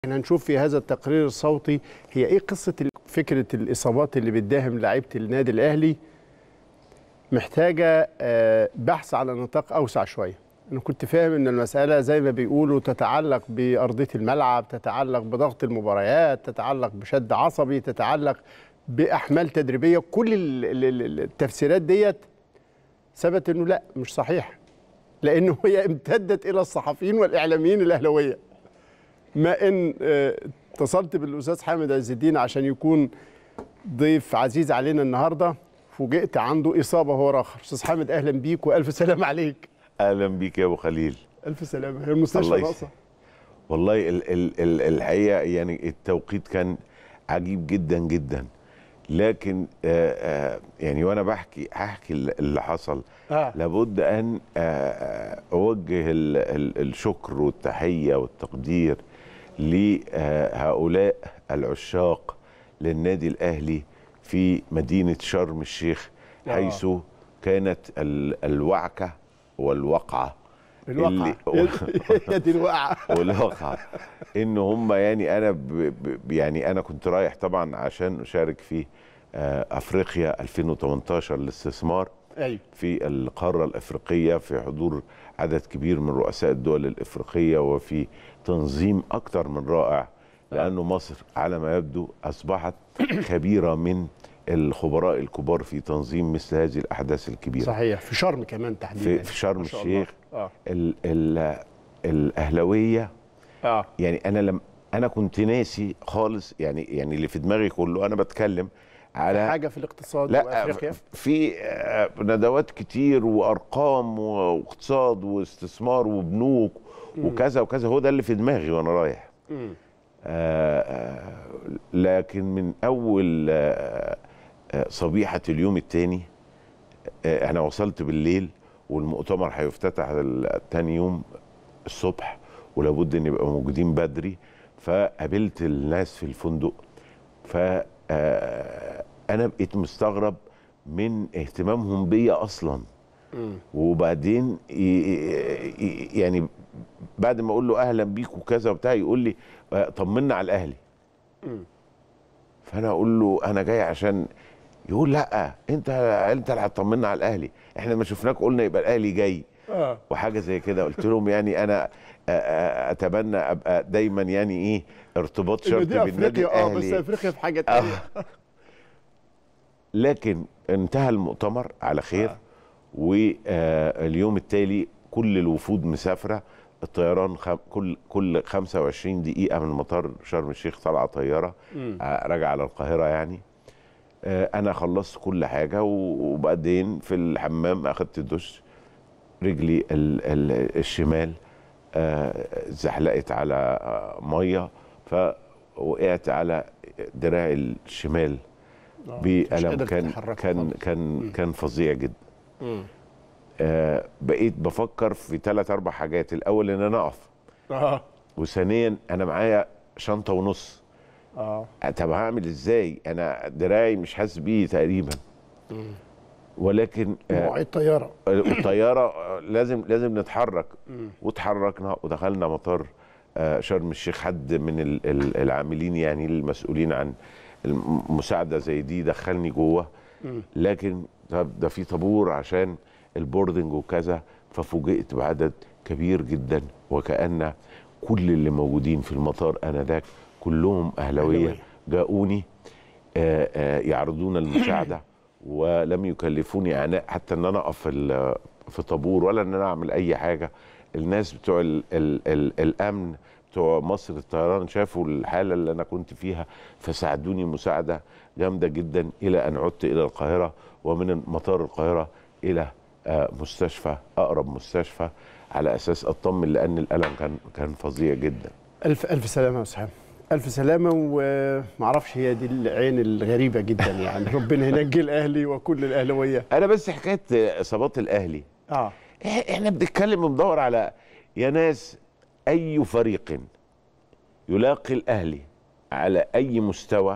هنشوف في هذا التقرير الصوتي هي ايه قصه ال- فكره الاصابات اللي بتداهم لعيبه النادي الاهلي محتاجه آه، بحث على نطاق اوسع شويه انا كنت فاهم ان المساله زي ما بيقولوا تتعلق بارضيه الملعب تتعلق بضغط المباريات تتعلق بشد عصبي تتعلق باحمال تدريبيه كل ال- ال- ال- التفسيرات ديت ثبت انه لا مش صحيح لانه هي امتدت الى الصحفيين والاعلاميين الاهلاويه ما ان آه، اتصلت بالاستاذ حامد عز الدين عشان يكون ضيف عزيز علينا النهارده فوجئت عنده اصابه هو اخر استاذ حامد اهلا بيك والف سلام عليك اهلا بيك يا ابو خليل الف سلامه هي المستشفى الله يس- ناقصه والله ال ال ال الحقيقه يعني التوقيت كان عجيب جدا جدا لكن آه آه يعني وانا بحكي هحكي اللي حصل آه. لابد ان آه آه، اوجه ال ال الشكر والتحيه والتقدير لهؤلاء العشاق للنادي الاهلي في مدينه شرم الشيخ آه. حيث كانت ال الوعكه والوقعه الواقعه اللي- يا دي الواقعه والواقع ان هم يعني انا ب ب يعني انا كنت رايح طبعا عشان اشارك في آه، افريقيا 2018 الاستثمار ايوه في القاره الافريقيه في حضور عدد كبير من رؤساء الدول الافريقيه وفي تنظيم اكثر من رائع لانه مصر على ما يبدو اصبحت خبيره من الخبراء الكبار في تنظيم مثل هذه الاحداث الكبيره صحيح في شرم كمان تحديدا في, في شرم ما شاء الله. الشيخ اه ال ال الاهلاويه اه يعني انا لم انا كنت ناسي خالص يعني يعني اللي في دماغي كله انا بتكلم على حاجه في الاقتصاد لا وافريقيا في آه، ندوات كتير وارقام واقتصاد واستثمار وبنوك وكذا وكذا هو ده اللي في دماغي وانا رايح مم. آه، آه، لكن من اول آه، آه، صبيحه اليوم الثاني انا وصلت بالليل والمؤتمر هيفتتح ال- تاني يوم الصبح ولابد ان يبقى موجودين بدري فقابلت الناس في الفندق ف آه، انا بقيت مستغرب من اهتمامهم بيا اصلا مم. وبعدين ي- ي- يعني بعد ما اقول له اهلا بيك وكذا وبتاع يقول لي آه، طمنا على الاهلي مم. فانا اقول له انا جاي عشان يقول لا انت انت اللي هتطمنا على الاهلي احنا ما شفناك قلنا يبقى الاهلي جاي اه وحاجه زي كده قلت لهم يعني انا آه، آه، اتمنى ابقى دايما يعني ايه ارتباط إنه شرط دي بالنادي افريقيا اه بس الاهلي افريقيا في حاجه آه. تانيه لكن انتهى المؤتمر على خير آه. واليوم التالي كل الوفود مسافره الطيران خم... كل كل 25 دقيقه من مطار شرم الشيخ طالعه طياره مم. آه، راجعه على القاهره يعني آه، انا خلصت كل حاجه و- وبعدين في الحمام اخدت دش رجلي ال... ال... الشمال آه، زحلقت على آه، ميه فوقعت على دراعي الشمال آه. مش بألم قادر كان تتحرك كان خالص. كان كان فظيع جدا مم. آه بقيت بفكر في ثلاث اربع حاجات الاول ان انا اقف اه وثانيا انا معايا شنطه ونص اه طب هعمل ازاي انا دراعي مش حاسس بيه تقريبا مم. ولكن آه مواعيد طياره الطياره آه، لازم لازم نتحرك مم. وتحركنا ودخلنا مطار آه، شرم الشيخ حد من ال- ال- العاملين يعني المسؤولين عن المساعده زي دي دخلني جوه مم. لكن طب ده في طابور عشان البوردنج وكذا ففوجئت بعدد كبير جدا وكأن كل اللي موجودين في المطار انذاك كلهم اهلاويه أهلاوية. جاءوني آه، آه، يعرضون المساعده ولم يكلفوني عناء حتى ان انا اقف في ال- في طابور ولا ان انا اعمل اي حاجه الناس بتوع ال ال ال الامن بتوع مصر الطيران شافوا الحاله اللي انا كنت فيها فساعدوني مساعده جامده جدا الى ان عدت الى القاهره ومن مطار القاهره الى آه، مستشفى اقرب مستشفى على اساس اطمن لان الالم كان كان فظيع جدا الف الف سلامه يا استاذ الف سلامه ومعرفش هي دي العين الغريبه جدا يعني ربنا ينجي الاهلي وكل الاهلاويه انا بس حكايه اصابات الاهلي اه إح- احنا بنتكلم وندور على يا ناس اي فريق يلاقي الاهلي على اي مستوى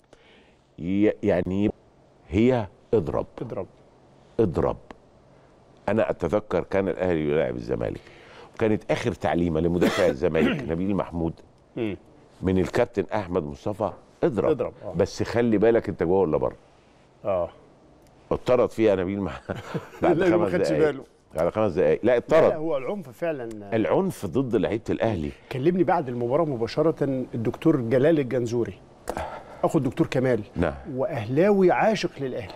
ي- يعني هي اضرب اضرب اضرب انا اتذكر كان الاهلي يلاعب الزمالك وكانت اخر تعليمه لمدافع الزمالك نبيل محمود مم. من الكابتن احمد مصطفى اضرب, اضرب، آه. بس خلي بالك انت جوه ولا بره اه اتطرد فيها نبيل مع بعد لا، ما خمس خدش دقايق باله. على خمس دقايق لا لا اتطرد هو العنف فعلا العنف ضد لعيبه الاهلي كلمني بعد المباراه مباشره الدكتور جلال الجنزوري اخو الدكتور كمال نعم واهلاوي عاشق للاهلي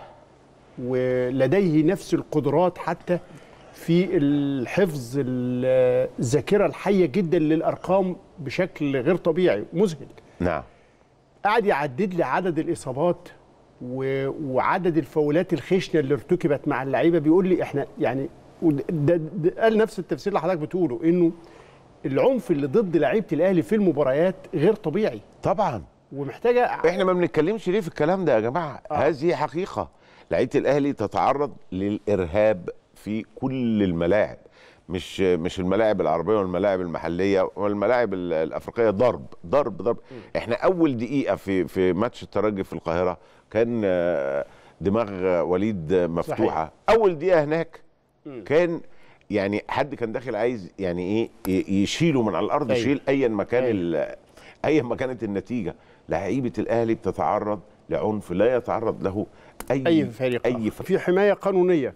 ولديه نفس القدرات حتى في الحفظ ال- الذاكره الحيه جدا للارقام بشكل غير طبيعي مذهل نعم قعد يعدد لي عدد الاصابات و... وعدد الفاولات الخشنه اللي ارتكبت مع اللعيبه بيقول لي احنا يعني وده- ده, ده قال نفس التفسير اللي حضرتك بتقوله انه العنف اللي ضد لعيبه الاهلي في المباريات غير طبيعي طبعا ومحتاجه احنا ما بنتكلمش ليه في الكلام ده يا جماعه آه. آه. هذه حقيقه لعيبه الاهلي تتعرض للارهاب في كل الملاعب مش مش الملاعب العربيه والملاعب المحليه والملاعب ال- الافريقيه ضرب ضرب ضرب احنا اول دقيقه في في ماتش الترجي في القاهره كان آه، دماغ وليد مفتوحه اول دقيقه هناك كان يعني حد كان داخل عايز يعني ايه ي- يشيله من على الارض أيوة. يشيل ايا ما كان أيوة. ال- ايا ما كانت النتيجه لعيبه الاهلي بتتعرض لعنف لا يتعرض له اي اي فريق اي آخر. فريق في حمايه قانونيه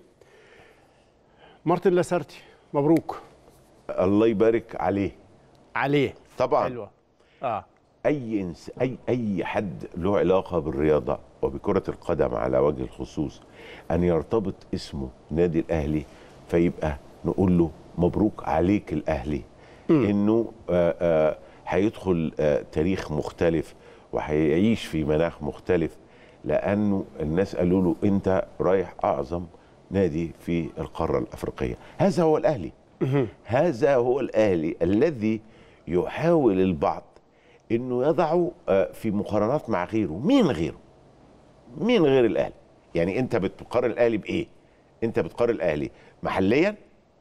مارتن لاسارتي مبروك الله يبارك عليه عليه طبعا حلوه اه اي إنس اي اي حد له علاقه بالرياضه وبكره القدم على وجه الخصوص ان يرتبط اسمه نادي الاهلي فيبقى نقول له مبروك عليك الاهلي انه آه، آه، هيدخل آه، تاريخ مختلف وهيعيش في مناخ مختلف لانه الناس قالوا له انت رايح اعظم نادي في القاره الافريقيه هذا هو الاهلي هذا هو الاهلي الذي يحاول البعض انه يضعه آه، في مقارنات مع غيره مين غيره مين غير الاهلي يعني انت بتقارن الاهلي بايه انت بتقارن الاهلي محليا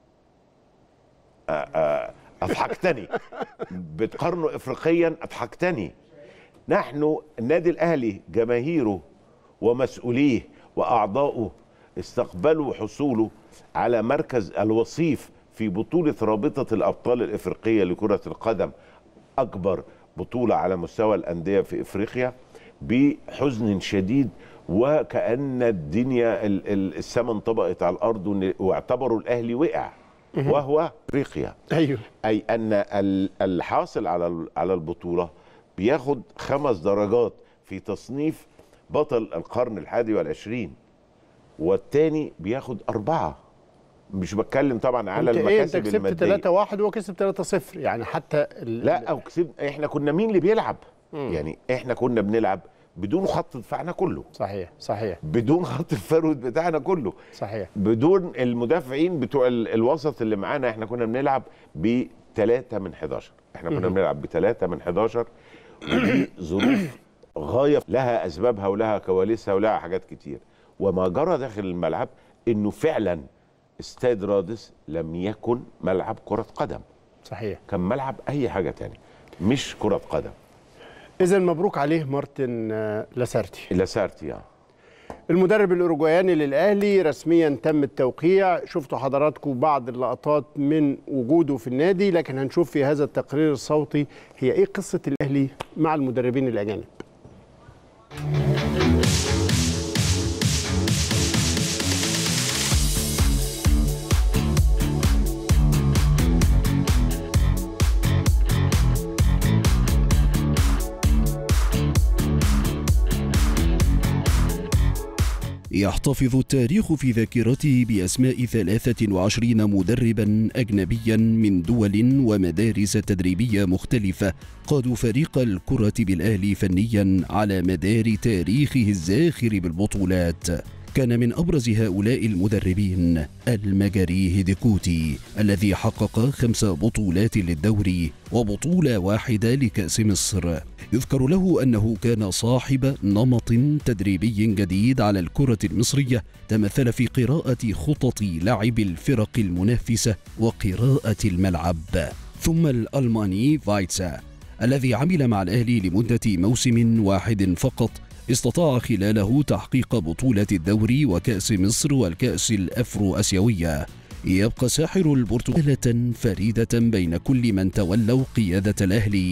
آه، آه، اضحكتني بتقارنه افريقيا اضحكتني نحن النادي الاهلي جماهيره ومسؤوليه واعضاؤه استقبلوا حصوله على مركز الوصيف في بطوله رابطه الابطال الافريقيه لكره القدم اكبر بطوله على مستوى الانديه في افريقيا بحزن شديد وكان الدنيا ال- ال- السماء انطبقت على الارض ون- واعتبروا الاهلي وقع وهو افريقيا ايوه اي ان ال- الحاصل على ال- على البطوله بياخد خمس درجات في تصنيف بطل القرن الحادي والعشرين والتاني بياخد أربعة مش بتكلم طبعا على انت ايه انت المكاسب كسبت المادية 3 1 وهو كسب 3 0 يعني حتى ال... لا او كسب احنا كنا مين اللي بيلعب يعني احنا كنا بنلعب بدون خط دفاعنا كله صحيح صحيح بدون خط الفرود بتاعنا كله صحيح بدون المدافعين بتوع ال- الوسط اللي معانا احنا كنا بنلعب بثلاثة من 11 احنا كنا بنلعب بثلاثة من 11 ودي ظروف غاية لها أسبابها ولها كواليسها ولها حاجات كتير وما جرى داخل الملعب إنه فعلا استاد رادس لم يكن ملعب كرة قدم صحيح كان ملعب أي حاجة تانية مش كرة قدم اذا مبروك عليه مارتن آه، لاسارتي لاسارتي يعني. المدرب الاوروجواياني للاهلي رسميا تم التوقيع شفتوا حضراتكم بعض اللقطات من وجوده في النادي لكن هنشوف في هذا التقرير الصوتي هي ايه قصه الاهلي مع المدربين الاجانب يحتفظ التاريخ في ذاكرته بأسماء 23 مدربا أجنبيا من دول ومدارس تدريبية مختلفة قادوا فريق الكرة بالأهلي فنيا على مدار تاريخه الزاخر بالبطولات كان من أبرز هؤلاء المدربين المجري هيديكوتي الذي حقق خمس بطولات للدوري وبطولة واحدة لكأس مصر يذكر له أنه كان صاحب نمط تدريبي جديد على الكرة المصرية تمثل في قراءة خطط لعب الفرق المنافسة وقراءة الملعب ثم الألماني فايتسا الذي عمل مع الأهلي لمدة موسم واحد فقط استطاع خلاله تحقيق بطولة الدوري وكأس مصر والكأس الأفرو أسيوية يبقى ساحر البرتغالة فريدة بين كل من تولوا قيادة الأهلي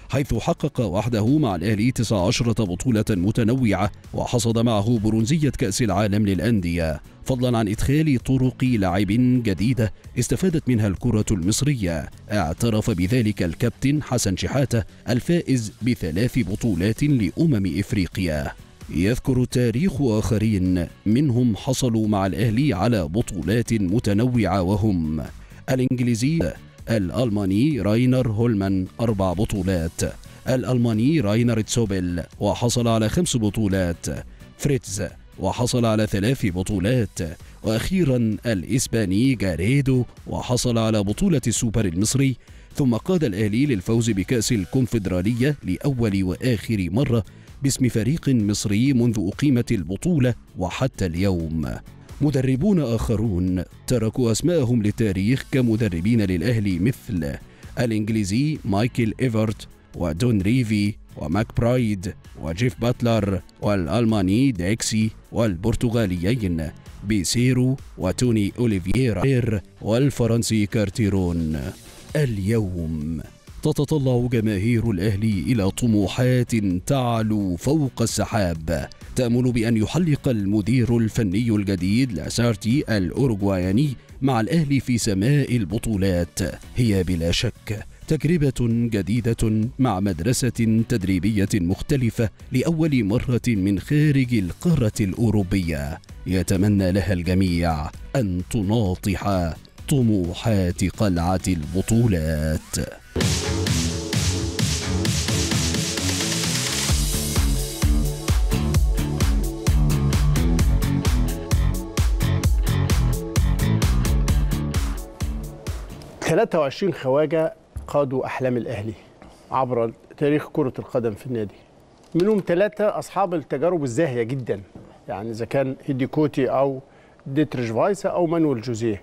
حيث حقق وحده مع الأهلي 19 بطولة متنوعة وحصد معه برونزية كأس العالم للأندية فضلا عن إدخال طرق لعب جديدة استفادت منها الكرة المصرية اعترف بذلك الكابتن حسن شحاتة الفائز بثلاث بطولات لأمم إفريقيا يذكر التاريخ آخرين منهم حصلوا مع الأهلي على بطولات متنوعة وهم الإنجليزي الألماني راينر هولمان أربع بطولات الألماني راينر تسوبل وحصل على خمس بطولات فريتز وحصل على ثلاث بطولات وأخيرا الإسباني جاريدو وحصل على بطولة السوبر المصري ثم قاد الأهلي للفوز بكأس الكونفدرالية لأول وآخر مرة باسم فريق مصري منذ أقيمت البطولة وحتى اليوم مدربون آخرون تركوا أسماءهم للتاريخ كمدربين للأهلي مثل الإنجليزي مايكل إيفرت ودون ريفي وماك برايد وجيف باتلر والألماني ديكسي والبرتغاليين بيسيرو وتوني أوليفييرا والفرنسي كارتيرون اليوم تتطلع جماهير الأهلي إلى طموحات تعلو فوق السحاب تأمل بأن يحلق المدير الفني الجديد لاسارتي الأوروغواياني مع الأهلي في سماء البطولات هي بلا شك تجربة جديدة مع مدرسة تدريبية مختلفة لأول مرة من خارج القارة الأوروبية يتمنى لها الجميع أن تناطح طموحات قلعة البطولات ال 23 خواجه قادوا احلام الاهلي عبر تاريخ كره القدم في النادي منهم ثلاثه اصحاب التجارب الزاهيه جدا يعني اذا كان هيدي كوتي او ديتريش فايسا او مانويل جوزيه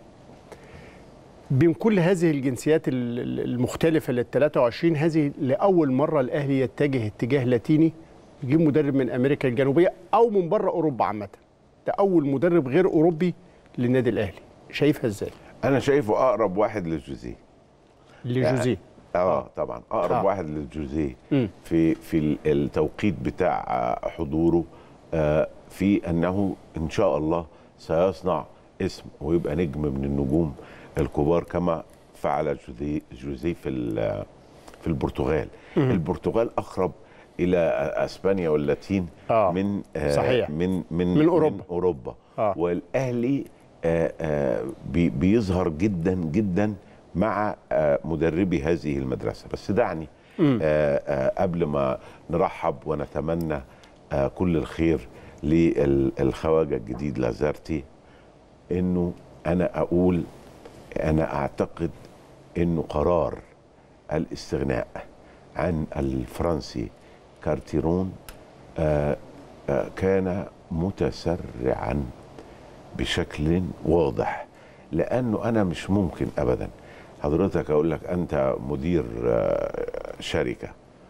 بين كل هذه الجنسيات ال- ال- المختلفة لل 23 هذه لأول مرة الأهلي يتجه اتجاه لاتيني يجيب مدرب من أمريكا الجنوبية أو من بره أوروبا عامة ده أول مدرب غير أوروبي للنادي الأهلي شايفها إزاي؟ انا شايفه اقرب واحد لجوزيه لجوزيه اه طبعا اقرب آه. آه. واحد للجوزيه مم. في في ال- التوقيت بتاع آه، حضوره آه، في انه ان شاء الله سيصنع اسم ويبقى نجم من النجوم الكبار كما فعل جوزيه جوزيه في ال- في البرتغال البرتغال اقرب الى اسبانيا واللاتين آه، من آه صحيح. من من من أوروبا. من اوروبا آه. والاهلي آه، آه، بي- بيظهر جدا جدا مع آه، مدربي هذه المدرسه بس دعني آه، آه، قبل ما نرحب ونتمنى آه، كل الخير للخواجه الجديد لازارتي انه انا اقول انا اعتقد انه قرار الاستغناء عن الفرنسي كارتيرون آه، آه، كان متسرعا بشكل واضح لانه انا مش ممكن ابدا حضرتك اقول لك انت مدير آه، شركه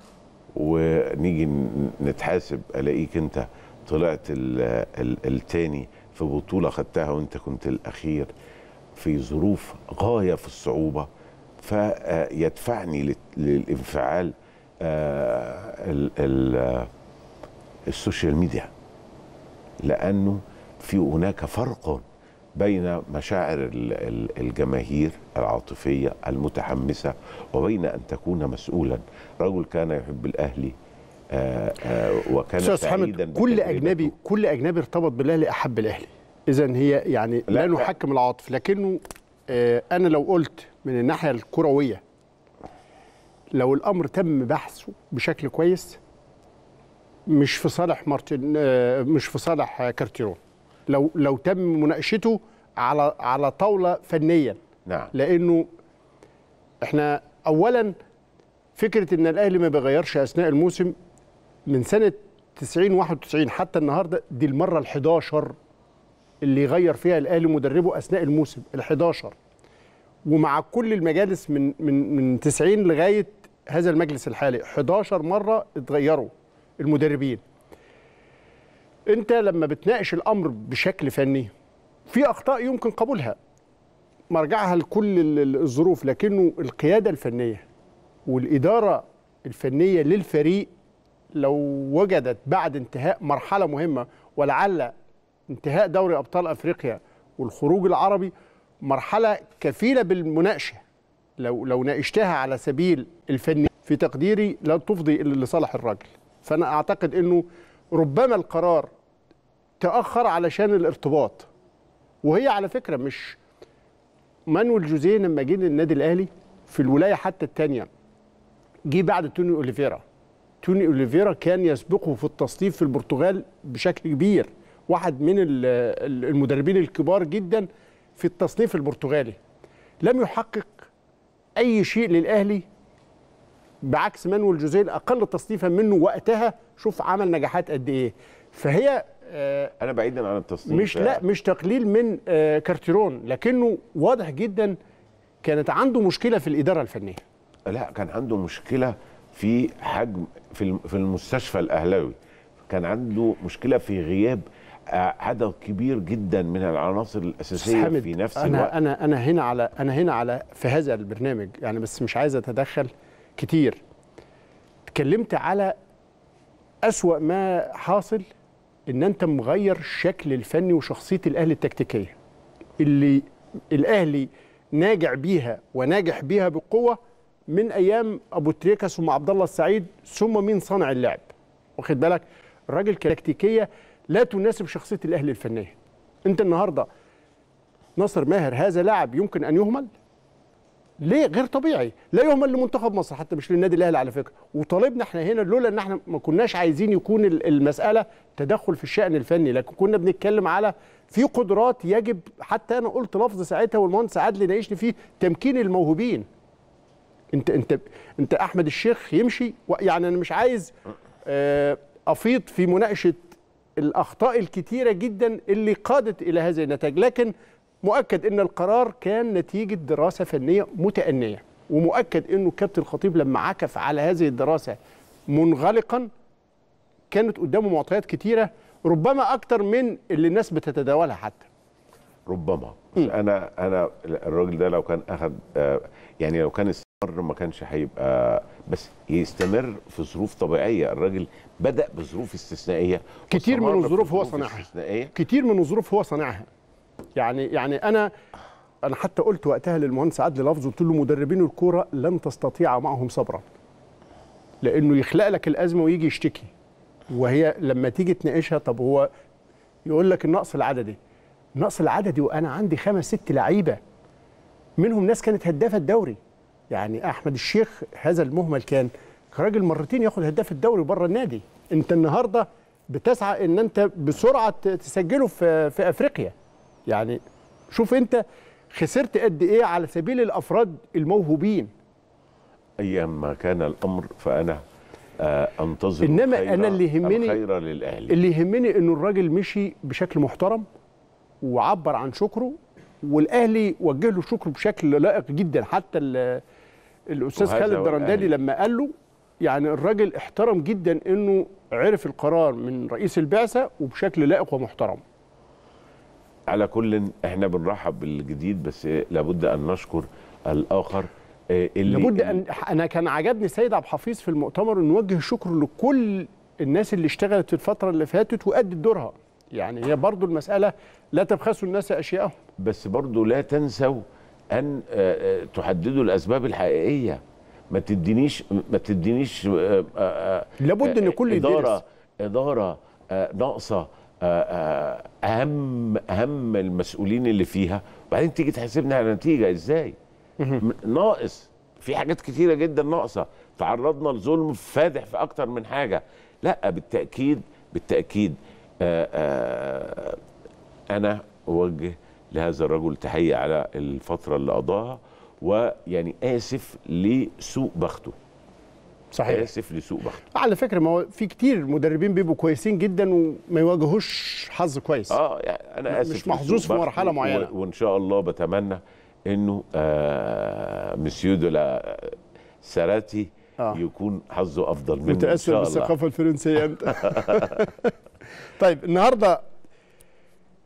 ونيجي ن- نتحاسب الاقيك انت طلعت ال- ال- التاني في بطوله خدتها وانت كنت الاخير في ظروف غايه في الصعوبه فيدفعني لل- للانفعال آه، ال- ال- آه، السوشيال ميديا لانه في هناك فرق بين مشاعر ال- ال- الجماهير العاطفيه المتحمسه وبين ان تكون مسؤولا رجل كان يحب الاهلي آه، آه، وكان أستاذ سعيدا حامد كل بتجربته. أجنبي كل أجنبي ارتبط بالأهلي أحب الأهلي إذا هي يعني لا, لا، لا. نحكم العاطف لكنه آه أنا لو قلت من الناحية الكروية لو الأمر تم بحثه بشكل كويس مش في صالح مارتن آه، مش في صالح كارتيرون لو لو تم مناقشته على على طاوله فنيا نعم لانه احنا اولا فكره ان الاهلي ما بيغيرش اثناء الموسم من سنه 90 91 حتى النهارده دي المره ال11 اللي يغير فيها الاهلي مدربه اثناء الموسم ال11 ومع كل المجالس من من من 90 لغايه هذا المجلس الحالي 11 مره اتغيروا المدربين انت لما بتناقش الامر بشكل فني في اخطاء يمكن قبولها مرجعها لكل ال- ال- الظروف لكنه القياده الفنيه والاداره الفنيه للفريق لو وجدت بعد انتهاء مرحله مهمه ولعل انتهاء دوري ابطال افريقيا والخروج العربي مرحله كفيله بالمناقشه لو لو ناقشتها على سبيل الفني في تقديري لا تفضي الا لصالح الراجل فانا اعتقد انه ربما القرار تاخر علشان الارتباط وهي على فكره مش مانويل جوزيه لما جه النادي الاهلي في الولايه حتى الثانيه جه بعد توني اوليفيرا توني اوليفيرا كان يسبقه في التصنيف في البرتغال بشكل كبير واحد من ال- المدربين الكبار جدا في التصنيف البرتغالي لم يحقق اي شيء للاهلي بعكس مانويل جوزيه الاقل تصنيفا منه وقتها شوف عمل نجاحات قد ايه فهي آه، انا بعيدا عن التصنيف مش لا مش تقليل من آه، كارتيرون لكنه واضح جدا كانت عنده مشكله في الاداره الفنيه لا كان عنده مشكله في حجم في الم- في المستشفى الاهلاوي كان عنده مشكله في غياب آه، عدد كبير جدا من العناصر أستاذ الاساسيه حامد، في نفس انا الوقت انا انا هنا على انا هنا على في هذا البرنامج يعني بس مش عايز اتدخل كتير اتكلمت على أسوأ ما حاصل ان انت مغير الشكل الفني وشخصيه الاهلي التكتيكيه اللي الاهلي ناجع بيها وناجح بيها بقوه من ايام ابو تريكه ثم عبد الله السعيد ثم مين صانع اللعب واخد بالك الراجل كتكتيكيه لا تناسب شخصيه الاهلي الفنيه انت النهارده ناصر ماهر هذا لاعب يمكن ان يهمل ليه غير طبيعي لا يهمل لمنتخب مصر حتى مش للنادي الاهلي على فكره وطالبنا احنا هنا لولا ان احنا ما كناش عايزين يكون ال- المساله تدخل في الشان الفني لكن كنا بنتكلم على في قدرات يجب حتى انا قلت لفظ ساعتها والمهندس عادل ناقشني فيه تمكين الموهوبين انت انت انت احمد الشيخ يمشي و- يعني انا مش عايز آه، افيض في مناقشه الاخطاء الكتيره جدا اللي قادت الى هذه النتائج لكن مؤكد ان القرار كان نتيجه دراسه فنيه متأنيه ومؤكد انه كابتن الخطيب لما عكف على هذه الدراسه منغلقا كانت قدامه معطيات كتيره ربما اكتر من اللي الناس بتتداولها حتى ربما بس انا انا الراجل ده لو كان اخذ آه، يعني لو كان استمر ما كانش هيبقى بس يستمر في ظروف طبيعيه الراجل بدا بظروف استثنائيه كتير من واستمر في الظروف هو ظروف صنعها. استثنائيه كتير من الظروف هو صانعها يعني يعني انا انا حتى قلت وقتها للمهندس عادل لفظ قلت له مدربين الكوره لن تستطيع معهم صبرا لانه يخلق لك الازمه ويجي يشتكي وهي لما تيجي تناقشها طب هو يقول لك النقص العددي النقص العددي وانا عندي خمس ست لعيبه منهم ناس كانت هدافه الدوري يعني احمد الشيخ هذا المهمل كان راجل مرتين ياخد هداف الدوري بره النادي انت النهارده بتسعى ان انت بسرعه ت- تسجله في في افريقيا يعني شوف انت خسرت قد ايه على سبيل الافراد الموهوبين ايام ما كان الامر فانا آه انتظر إنما الخير- أنا اللي يهمني- الخير للاهلي اللي يهمني انه الراجل مشي بشكل محترم وعبر عن شكره والاهلي وجه له شكر بشكل لائق جدا حتى ال- الاستاذ وهذا خالد هو درندلي الأهلي. لما قال له يعني الراجل احترم جدا انه عرف القرار من رئيس البعثه وبشكل لائق ومحترم على كل احنا بنرحب بالجديد بس لابد ان نشكر الاخر آه، اللي لابد ان انا كان عجبني سيد عبد الحفيظ في المؤتمر انه وجه الشكر لكل الناس اللي اشتغلت في الفتره اللي فاتت وادت دورها يعني هي برضو المساله لا تبخسوا الناس اشياءهم بس برضو لا تنسوا ان آه، آه، تحددوا الاسباب الحقيقيه ما تدينيش ما تدينيش آه، آه، لابد ان آه، كل اداره يدرس اداره آه، ناقصه آه، آه، اهم اهم المسؤولين اللي فيها وبعدين تيجي تحاسبني على النتيجه ازاي م- ناقص في حاجات كتيره جدا ناقصه تعرضنا لظلم فادح في اكتر من حاجه لا بالتاكيد بالتاكيد آه، آه، انا اوجه لهذا الرجل تحيه على الفتره اللي قضاها ويعني اسف لسوء بخته صحيح اسف لسوء بخته على فكره ما هو في كتير مدربين بيبقوا كويسين جدا وما يواجهوش حظ كويس اه يعني انا اسف مش محظوظ لسوء في مرحلة بخته معينة. و- وان شاء الله بتمنى انه آه مسيو دولا ساراتي آه. يكون حظه افضل منه ان متاثر شاء الله بالثقافه الفرنسيه انت طيب النهارده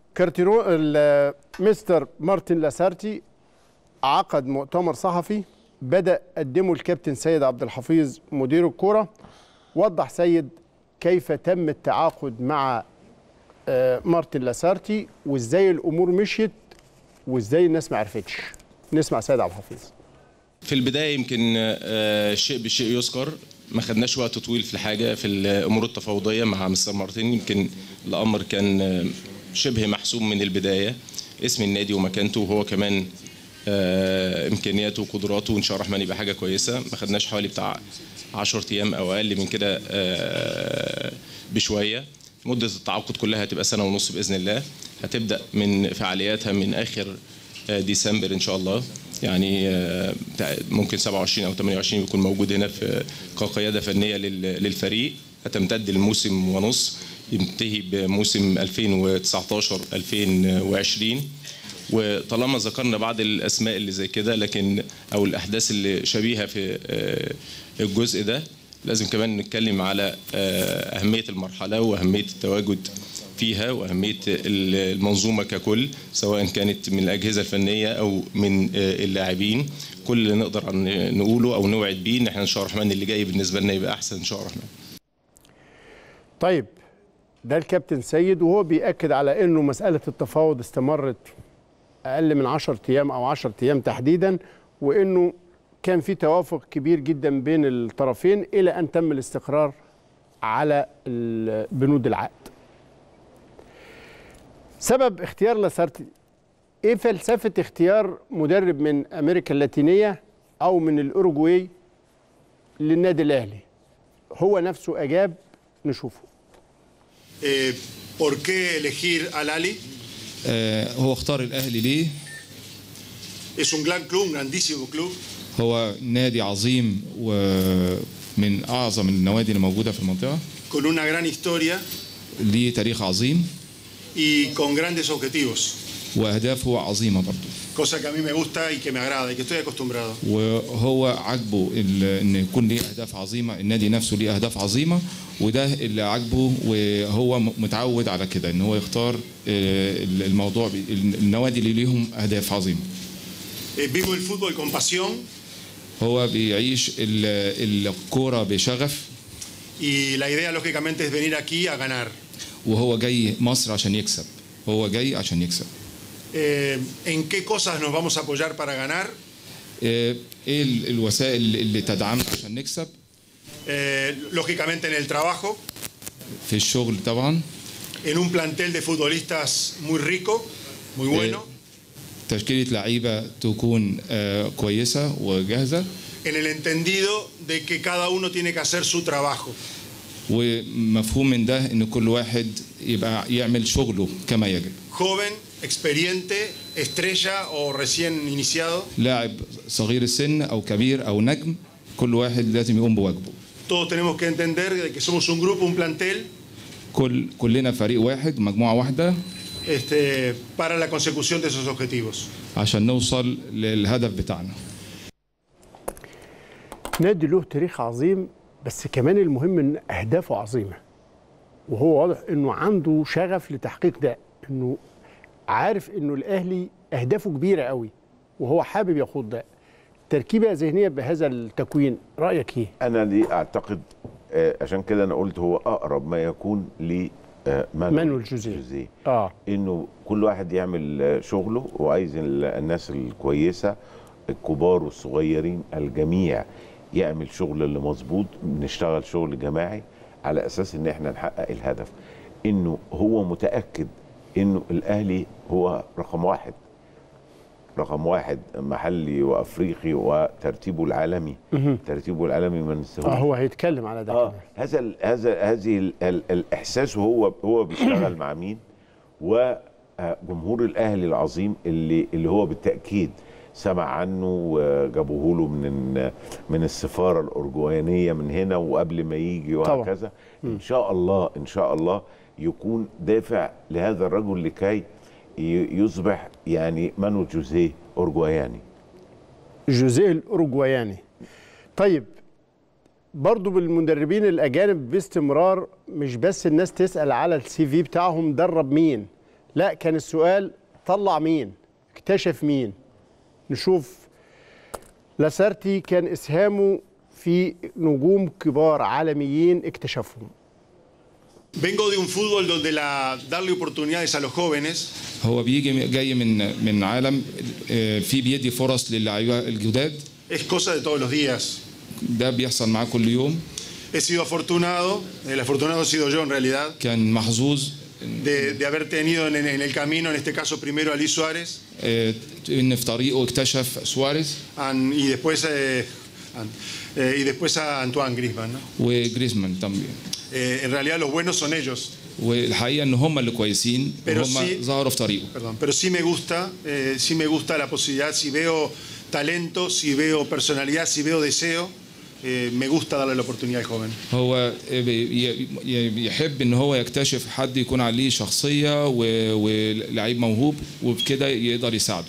كارتيرو ال- مستر مارتن لاسارتي عقد مؤتمر صحفي بدا قدمه الكابتن سيد عبد الحفيظ مدير الكره وضح سيد كيف تم التعاقد مع آه، مارتن لاسارتي وازاي الامور مشيت وازاي الناس ما عرفتش نسمع سيد عبد الحفيظ في البدايه يمكن آه، شيء بشيء يذكر ما خدناش وقت طويل في الحاجه في الامور التفاوضيه مع مستر مارتن يمكن الامر كان آه، شبه محسوم من البدايه اسم النادي ومكانته وهو كمان آه، امكانياته وقدراته وان شاء الله الرحمن يبقى حاجه كويسه ما خدناش حوالي بتاع 10 ايام او اقل من كده آه، بشويه مده التعاقد كلها هتبقى سنه ونص باذن الله هتبدا من فعالياتها من اخر آه، ديسمبر ان شاء الله يعني آه، بتاع- ممكن 27 او 28 يكون موجود هنا في كقياده فنيه لل- للفريق هتمتد لموسم ونص ينتهي بموسم 2019 2020 وطالما ذكرنا بعض الاسماء اللي زي كده لكن او الاحداث اللي شبيهه في آه، الجزء ده لازم كمان نتكلم على آه، اهميه المرحله واهميه التواجد فيها واهميه المنظومه ككل سواء كانت من الاجهزه الفنيه او من آه، اللاعبين كل اللي نقدر ن- نقوله او نوعد بيه ان احنا ان شاء الله الرحمن اللي جاي بالنسبه لنا يبقى احسن ان شاء الله الرحمن طيب ده الكابتن سيد وهو بيأكد على انه مسألة التفاوض استمرت اقل من 10 ايام او 10 ايام تحديدا وانه كان في توافق كبير جدا بين الطرفين الى ان تم الاستقرار على ال- بنود العقد. سبب اختيار لاسارتي ايه فلسفة اختيار مدرب من امريكا اللاتينية او من الاوروجواي للنادي الاهلي؟ هو نفسه اجاب نشوفه. Eh, ¿Por qué elegir al Ali? آه، هو اختار الاهلي ليه Es un gran club, un grandísimo club, هو نادي عظيم ومن اعظم النوادي اللي موجوده في المنطقه con una gran historia ليه تاريخ عظيم y con grandes objetivos. واهدافه عظيمه برضه Cosa que a mí me gusta y que me agrada y que estoy acostumbrado. وهو عاجبه ال- ان يكون ليه اهداف عظيمه النادي نفسه ليه اهداف عظيمه وده اللي عاجبه وهو م- متعود على كده ان هو يختار آه، الموضوع بي- النوادي اللي ليهم اهداف عظيمه Eh, vivo el fútbol con pasión هو بيعيش ال- الكوره بشغف y la idea lógicamente es venir aquí a ganar. وهو جاي مصر عشان يكسب هو جاي عشان يكسب Eh, ¿En qué cosas nos vamos a apoyar para ganar? آه، ايه ال- الوسائل اللي تدعمنا عشان نكسب Eh, lógicamente en el trabajo, في الشغل طبعا en un plantel de futbolistas muy rico, muy bueno, تشكيلة لعيبة تكون آه، كويسة وجاهزة en el entendido de que cada uno tiene que hacer su trabajo. ومفهوم من ده ان كل واحد يبقى يعمل شغله كما يجب Joven, experiente, estrella o recién iniciado, لاعب صغير السن او كبير او نجم كل واحد لازم يقوم بواجبه todos tenemos que entender de que somos un grupo, un plantel, كل كلنا فريق واحد مجموعة واحدة este, para la consecución de esos objetivos. عشان نوصل للهدف بتاعنا نادي له تاريخ عظيم بس كمان المهم ان اهدافه عظيمه وهو واضح انه عنده شغف لتحقيق ده انه عارف انه الاهلي اهدافه كبيره قوي وهو حابب يخوض ده تركيبه ذهنيه بهذا التكوين رايك ايه انا دي اعتقد آه، عشان كده انا قلت هو اقرب ما يكون ل آه، مانويل جوزيه. اه انه كل واحد يعمل آه، شغله وعايز ال- الناس الكويسه الكبار والصغيرين الجميع يعمل شغل اللي مظبوط نشتغل شغل جماعي على اساس ان احنا نحقق الهدف انه هو متاكد انه الاهلي هو رقم واحد رقم واحد محلي وافريقي وترتيبه العالمي ترتيبه العالمي ما ننساهوش اه هو هيتكلم على ده اه كمان هذا ال هذا هذه ال ال الاحساس وهو هو بيشتغل مع مين وجمهور الاهلي العظيم اللي اللي هو بالتاكيد سمع عنه وجابوه له من من السفاره الارجوانيه من هنا وقبل ما يجي طبعا. وهكذا ان شاء الله ان شاء الله يكون دافع لهذا الرجل لكي ي- يصبح يعني مانو جوزيه اورجواياني جوزيه الاوروجواياني طيب برضو بالمدربين الاجانب باستمرار مش بس الناس تسال على السي في بتاعهم درب مين لا كان السؤال طلع مين اكتشف مين نشوف لاسارتي كان اسهامه في نجوم كبار عالميين اكتشفهم Vengo de un fútbol donde la, darle oportunidades a los jóvenes هو بيجي جاي من من عالم آه، فيه بيدي فرص للعيبه الجداد es cosa de todos los días. ده بيحصل معاه كل يوم He sido afortunado, el afortunado he sido yo en realidad, كان محظوظ de, de haber tenido en, en el camino, en este caso primero a Luis Suárez آه، ان في طريقه اكتشف سواريز an- y después, eh, an- eh, y después a Antoine Griezmann. ¿no? وجريزمان también Eh, en realidad los buenos son ellos, والحقيقه ان هم اللي كويسين Pero وهم sí- ظهروا في طريقه perdón, pero sí me gusta, eh, sí me gusta la posibilidad, si veo talento, si veo personalidad, si veo deseo, eh, me gusta darle la oportunidad al joven. هو بي- ي- بيحب ان هو يكتشف حد يكون عليه شخصيه و- ولعيب موهوب وبكده يقدر يساعده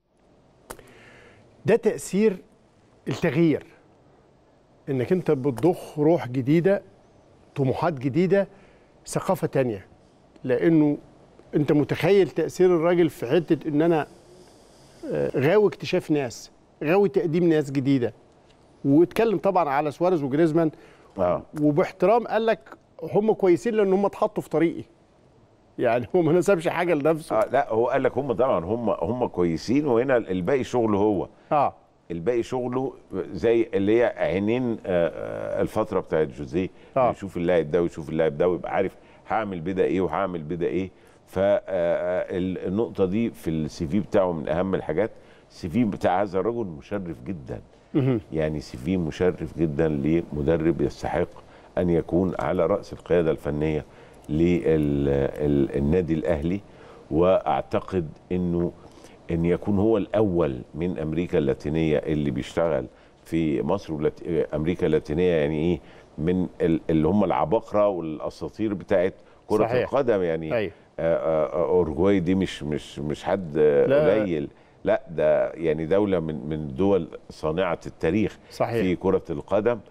ده تأثير التغيير انك انت بتضخ روح جديدة طموحات جديدة ثقافة تانية لانه انت متخيل تأثير الراجل في حتة ان انا آه، غاوي اكتشاف ناس غاوي تقديم ناس جديدة واتكلم طبعا على سواريز وجريزمان اه وباحترام قال لك هم كويسين لان هم اتحطوا في طريقي يعني هو ما نسبش حاجة لنفسه اه لا هو قال لك هم طبعا هم هم كويسين وهنا الباقي شغله هو اه الباقي شغله زي اللي هي عينين آه، آه، الفتره بتاعت جوزيه آه. يشوف اللاعب ده ويشوف اللاعب ده ويبقى عارف هعمل بدا ايه وهعمل بدا ايه فالنقطه دي في السي في بتاعه من اهم الحاجات السي في بتاع هذا الرجل مشرف جدا يعني سي في مشرف جدا لمدرب يستحق ان يكون على راس القياده الفنيه للنادي الاهلي واعتقد انه ان يكون هو الاول من امريكا اللاتينيه اللي بيشتغل في مصر ولات... امريكا اللاتينيه يعني ايه من ال- اللي هم العباقره والاساطير بتاعت كره صحيح. القدم يعني أيوة. آه، آه، آه، اورجواي دي مش مش مش حد آه، لا. قليل لا ده يعني دوله من من دول صانعه التاريخ صحيح. في كره القدم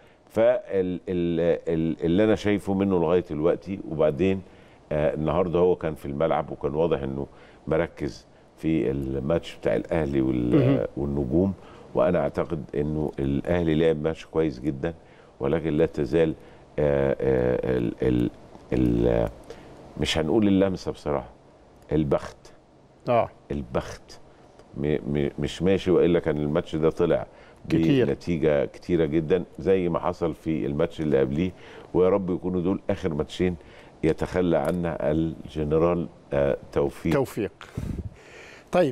فاللي انا شايفه منه لغايه دلوقتي وبعدين آه، النهارده هو كان في الملعب وكان واضح انه مركز في الماتش بتاع الاهلي وال- والنجوم وانا اعتقد انه الاهلي لعب ماتش كويس جدا ولكن لا تزال آه، آه، ال ال ال مش هنقول اللمسه بصراحه البخت اه البخت م م مش ماشي والا كان الماتش ده طلع كتير. بنتيجه كتيره جدا زي ما حصل في الماتش اللي قبليه ويا رب يكونوا دول اخر ماتشين يتخلى عنها الجنرال آه توفيق توفيق طيب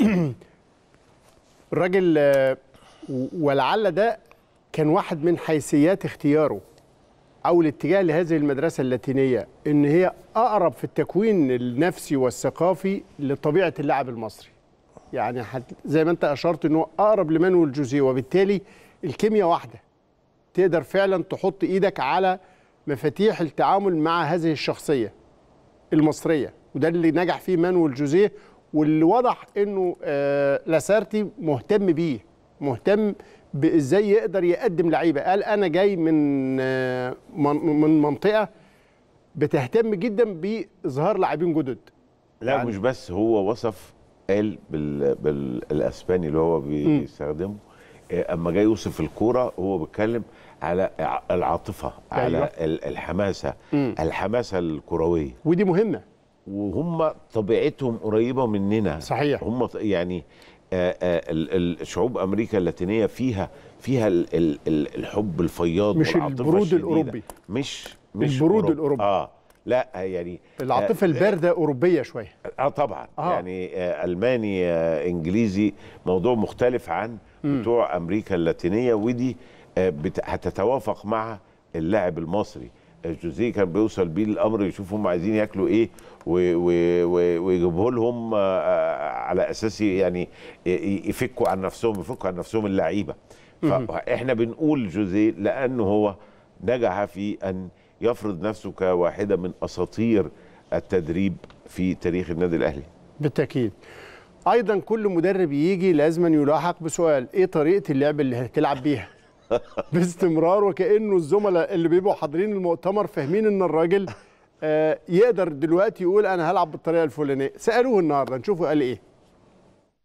الراجل آه، و- ولعل ده كان واحد من حيثيات اختياره او الاتجاه لهذه المدرسه اللاتينيه ان هي اقرب في التكوين النفسي والثقافي لطبيعه اللاعب المصري يعني حت زي ما انت اشرت انه اقرب لمانويل جوزيه وبالتالي الكيمياء واحده تقدر فعلا تحط ايدك على مفاتيح التعامل مع هذه الشخصيه المصريه وده اللي نجح فيه مانويل جوزيه واللي وضح انه آه لاسارتي مهتم بيه مهتم بازاي يقدر يقدم لعيبه قال انا جاي من آه من من منطقه بتهتم جدا باظهار لاعبين جدد لا يعني- مش بس هو وصف قال بال بالاسباني اللي هو بي- بيستخدمه آه، اما جاي يوصف الكوره هو بيتكلم على ع- العاطفه على أيوة. ال- الحماسه الحماسه الكرويه ودي مهمه وهم طبيعتهم قريبه مننا صحيح. هم ط- يعني آه، آه، ال- ال- شعوب امريكا اللاتينيه فيها فيها ال- ال- ال- الحب الفياض مش والعاطفة البرود الشديدة. الأوروبي. مش مش البرود أوروبا. الأوروبي. اه لا يعني العاطفه آه، البارده اوروبيه شويه اه طبعا آه. آه. يعني آه الماني آه انجليزي موضوع مختلف عن بتوع امريكا اللاتينيه ودي آه بت... هتتوافق مع اللاعب المصري آه، جوزيه كان بيوصل بيه الامر يشوف هم عايزين ياكلوا ايه و- و- و- ويجيبه لهم آه، آه، على اساس يعني ي- ي- يفكوا عن نفسهم يفكوا عن نفسهم اللعيبه فاحنا بنقول جوزيه لانه هو نجح في ان يفرض نفسه كواحده من اساطير التدريب في تاريخ النادي الاهلي بالتاكيد ايضا كل مدرب يجي لازم يلاحق بسؤال ايه طريقه اللعب اللي هتلعب بيها باستمرار وكانه الزملاء اللي بيبقوا حاضرين المؤتمر فاهمين ان الراجل آه، يقدر دلوقتي يقول انا هلعب بالطريقه الفلانيه سالوه النهارده نشوفه قال ايه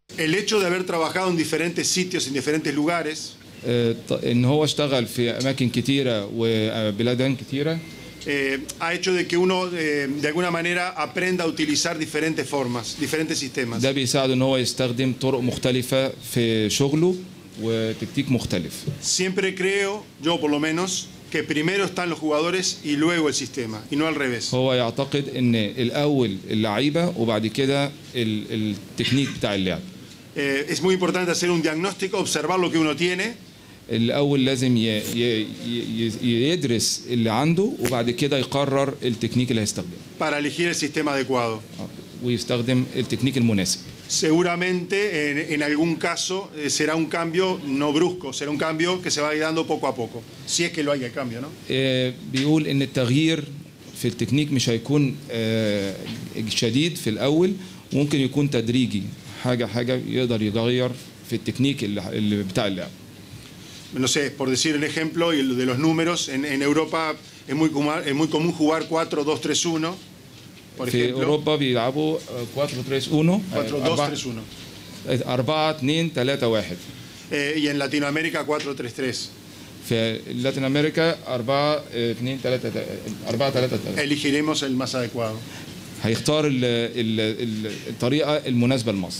El hecho de haber trabajado en diferentes sitios, en diferentes lugares, آه، ط- ان هو اشتغل في اماكن كتيره وبلادان كتيره eh, ha hecho de que uno eh, de alguna manera aprenda a utilizar diferentes formas, diferentes sistemas. ده بيساعده ان هو يستخدم طرق مختلفه في شغله وتكتيك مختلف Siempre creo, yo por lo menos, que primero están los jugadores y luego el sistema, y no al revés. هو يعتقد ان الاول اللعيبه وبعد كده ال- التكنيك بتاع اللعب Eh, es muy importante hacer un diagnóstico, observar lo que uno tiene الاول لازم ي- ي- ي- يدرس اللي عنده وبعد كده يقرر التكنيك اللي هيستخدمه para elegir el sistema adecuado. ويستخدم التكنيك المناسب Seguramente en, en algún caso eh, será un cambio no brusco, será un cambio que se va a ir dando poco a poco, si es que lo hay el cambio, ¿no? آه، بيقول ان التغيير في التكنيك مش هيكون آه، شديد في الاول ممكن يكون تدريجي حاجه حاجه يقدر يغير في التكنيك اللي اللي بتاع اللعب No sé, por decir un ejemplo y el de los números, en, en Europa es muy, común- es muy común jugar 4-2-3-1, por في ejemplo. اوروبا بيلعبوا 4 3 1 4-2-3-1. 4 2 3 1 Eh, y en Latinoamérica 4-3-3. في لاتين امريكا 4 2 3 4 3 3 Elegiremos el más adecuado. هيختار ال ال ال الطريقه المناسبه لمصر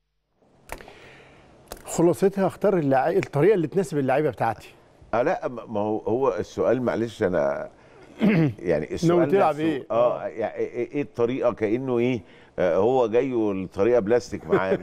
خلاصتها اختار اللعي... الطريقه اللي تناسب اللعيبه بتاعتي اه لا ما ما هو هو السؤال معلش انا يعني السؤال تلعب نفسه- إيه؟ اه يعني ايه إيه الطريقه كانه ايه آه، هو جاي والطريقه بلاستيك معاه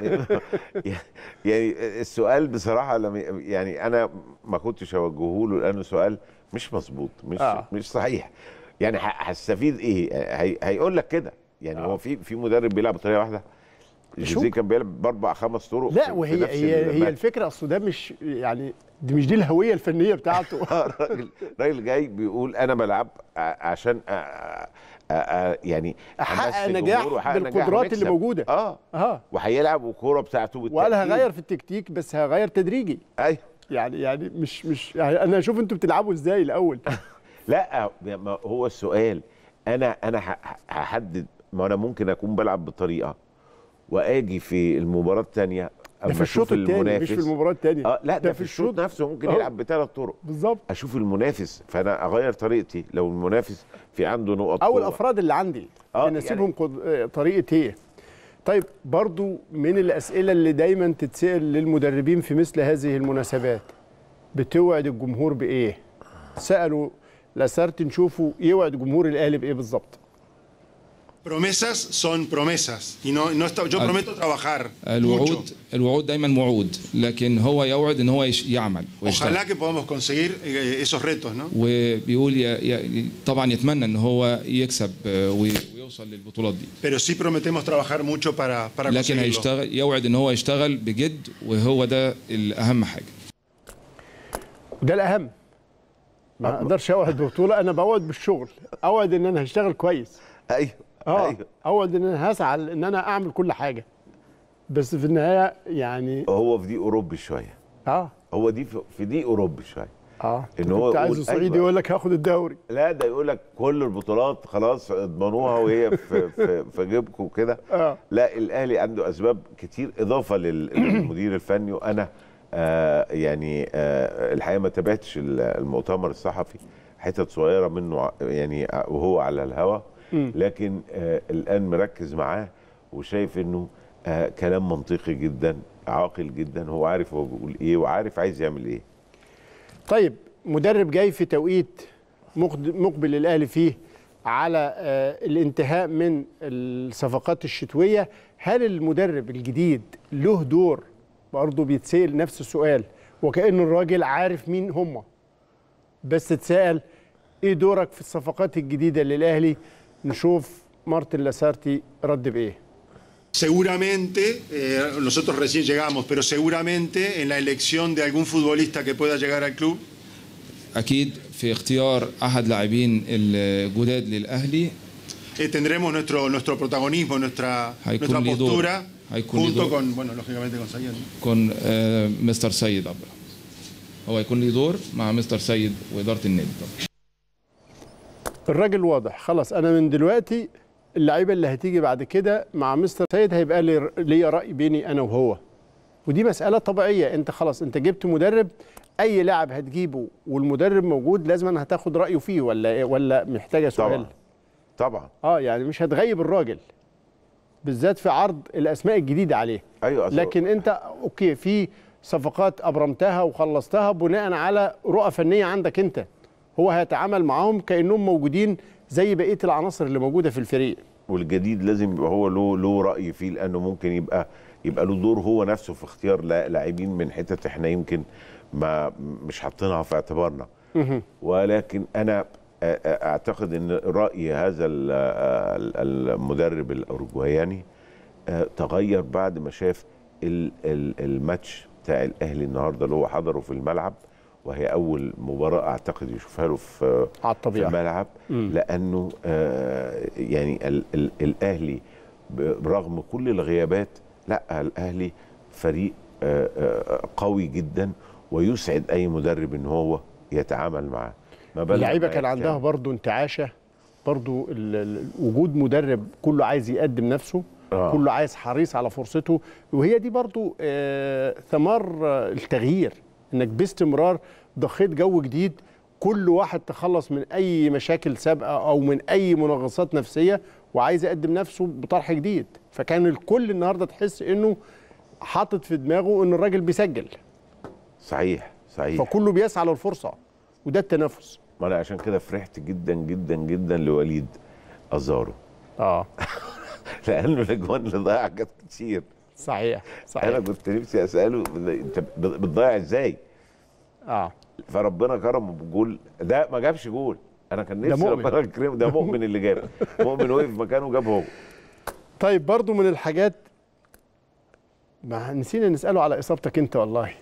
يعني السؤال بصراحه لم يعني انا ما كنتش اوجهه له لانه سؤال مش مظبوط مش آه. مش صحيح يعني ه- هستفيد ايه هي هيقول لك كده يعني هو في في مدرب بيلعب بطريقه واحده جوزيه كان بيلعب باربع خمس طرق لا في- في وهي نفس هي هي الماتش. الفكره اصل ده مش يعني دي مش دي الهويه الفنيه بتاعته آه، راجل راجل جاي بيقول انا بلعب ع- عشان أ- أ- أ- يعني أحقق أمثل نجاح جمهور وأحقق نجاح بالقدرات اللي ونكسب. موجودة. اه اه وهيلعب والكوره بتاعته وقال بالتأكيد. هغير في التكتيك بس هغير تدريجي ايوه يعني يعني مش مش يعني انا اشوف انتوا بتلعبوا ازاي الاول لا ما هو السؤال انا انا ه- هحدد ما انا ممكن اكون بلعب بطريقه واجي في المباراه الثانيه ده في الشوط الثاني مش في المباراه الثانيه اه لا ده, في الشوط نفسه ممكن آه. يلعب بثلاث طرق بالظبط اشوف المنافس فانا اغير طريقتي لو المنافس في عنده نقط او قوة. الافراد اللي عندي آه، تناسبهم قد- آه، طريقه ايه طيب برضو من الاسئله اللي دايما تتسال للمدربين في مثل هذه المناسبات بتوعد الجمهور بايه سالوا لاسارت نشوفوا يوعد جمهور الاهلي بايه بالظبط Promesas son promesas. Y no, no está- yo Al- prometo trabajar mucho. الوعود الوعود دايما وعود لكن هو يوعد ان هو يش- يعمل ويشتغل Ojalá que podamos conseguir eh, esos retos, ¿no? وبيقول ي... ي... طبعا يتمنى ان هو يكسب آه، وي... ويوصل للبطولات دي Pero sí prometemos trabajar mucho para, para لكن conseguirlo. هيشتغل يوعد ان هو يشتغل بجد وهو ده الاهم حاجه وده الاهم ما اقدرش اوعد ببطوله انا بوعد بالشغل اوعد ان انا هشتغل كويس ايوه اه ايوه اوعد ان انا هسعى ان انا اعمل كل حاجه بس في النهايه يعني هو في دي اوروبي شويه اه هو دي في- في دي اوروبي شويه اه إن إن هو هو كنت يقول عايزه صعيدي أيوة. يقول لك هاخد الدوري لا ده يقول لك كل البطولات خلاص اضمنوها وهي في في, في جيبكم وكده آه. لا الاهلي عنده اسباب كتير اضافه لل- للمدير الفني وانا آه يعني آه الحقيقه ما تابعتش ال- المؤتمر الصحفي حتت صغيره منه ع- يعني ع- وهو على الهوا لكن آه الان مركز معاه وشايف انه آه كلام منطقي جدا عاقل جدا هو عارف هو بيقول ايه وعارف عايز يعمل ايه طيب مدرب جاي في توقيت مقد- مقبل الاهلي فيه على آه، الانتهاء من الصفقات الشتويه هل المدرب الجديد له دور برضه بيتسال نفس السؤال وكأن الراجل عارف مين هم بس تسأل ايه دورك في الصفقات الجديده للاهلي نشوف مارتن لاسارتي رد بايه Seguramente, eh, nosotros recién llegamos, pero seguramente en la elección de algún futbolista que pueda llegar al club, اكيد في اختيار احد لاعبين الجداد للاهلي eh, tendremos nuestro, nuestro protagonismo, nuestra, Haikun nuestra Lidor. postura, Haikun junto Lidor. con, bueno, lógicamente con Sayed. ¿no? يكون آه، مستر سيد أبرا هو يكون ليه دور مع مستر سيد واداره النادي طبعا الراجل واضح خلاص انا من دلوقتي اللعيبه اللي هتيجي بعد كده مع مستر سيد هيبقى لي ليا راي بيني انا وهو ودي مساله طبيعيه انت خلاص انت جبت مدرب اي لاعب هتجيبه والمدرب موجود لازم هتاخد رايه فيه ولا إيه؟ ولا محتاجه سؤال طبعا طبعا اه يعني مش هتغيب الراجل بالذات في عرض الاسماء الجديده عليه ايوه أصل- لكن انت اوكي في صفقات ابرمتها وخلصتها بناء على رؤى فنيه عندك انت هو هيتعامل معاهم كانهم موجودين زي بقيه العناصر اللي موجوده في الفريق والجديد لازم يبقى هو له له راي فيه لانه ممكن يبقى يبقى له دور هو نفسه في اختيار لا- لاعبين من حتت احنا يمكن ما مش حاطينها في اعتبارنا ولكن انا أ- أ- اعتقد ان راي هذا ال- ال- المدرب الاورجواياني آه، تغير بعد ما شاف ال- ال- الماتش بتاع الاهلي النهارده اللي هو حضره في الملعب وهي اول مباراه اعتقد يشوفها له في على في الطبيعه الملعب لانه آه يعني ال ال الاهلي برغم كل الغيابات لا الاهلي فريق آه آه قوي جدا ويسعد اي مدرب ان هو يتعامل معاه ما بالك اللعيبه بقى كان عندها برضو انتعاشه برضو ال- ال- وجود مدرب كله عايز يقدم نفسه آه. كله عايز حريص على فرصته وهي دي برضو آه ثمار آه التغيير انك باستمرار ضخيت جو جديد كل واحد تخلص من اي مشاكل سابقه او من اي منغصات نفسيه وعايز يقدم نفسه بطرح جديد فكان الكل النهارده تحس انه حاطط في دماغه ان الراجل بيسجل صحيح صحيح فكله بيسعى للفرصه وده التنافس ما انا عشان كده فرحت جدا جدا جدا لوليد ازارو اه لانه الاجوان اللي ضيع كانت كتير صحيح انا صحيح كنت نفسي اساله انت بتضيع ازاي اه فربنا كرمه بجول ده ما جابش جول انا كان نفسي مؤمن. ربنا يكرمه ده مؤمن اللي جاب مؤمن وقف مكانه جاب هو طيب برضو من الحاجات ما نسينا نسأله على إصابتك أنت والله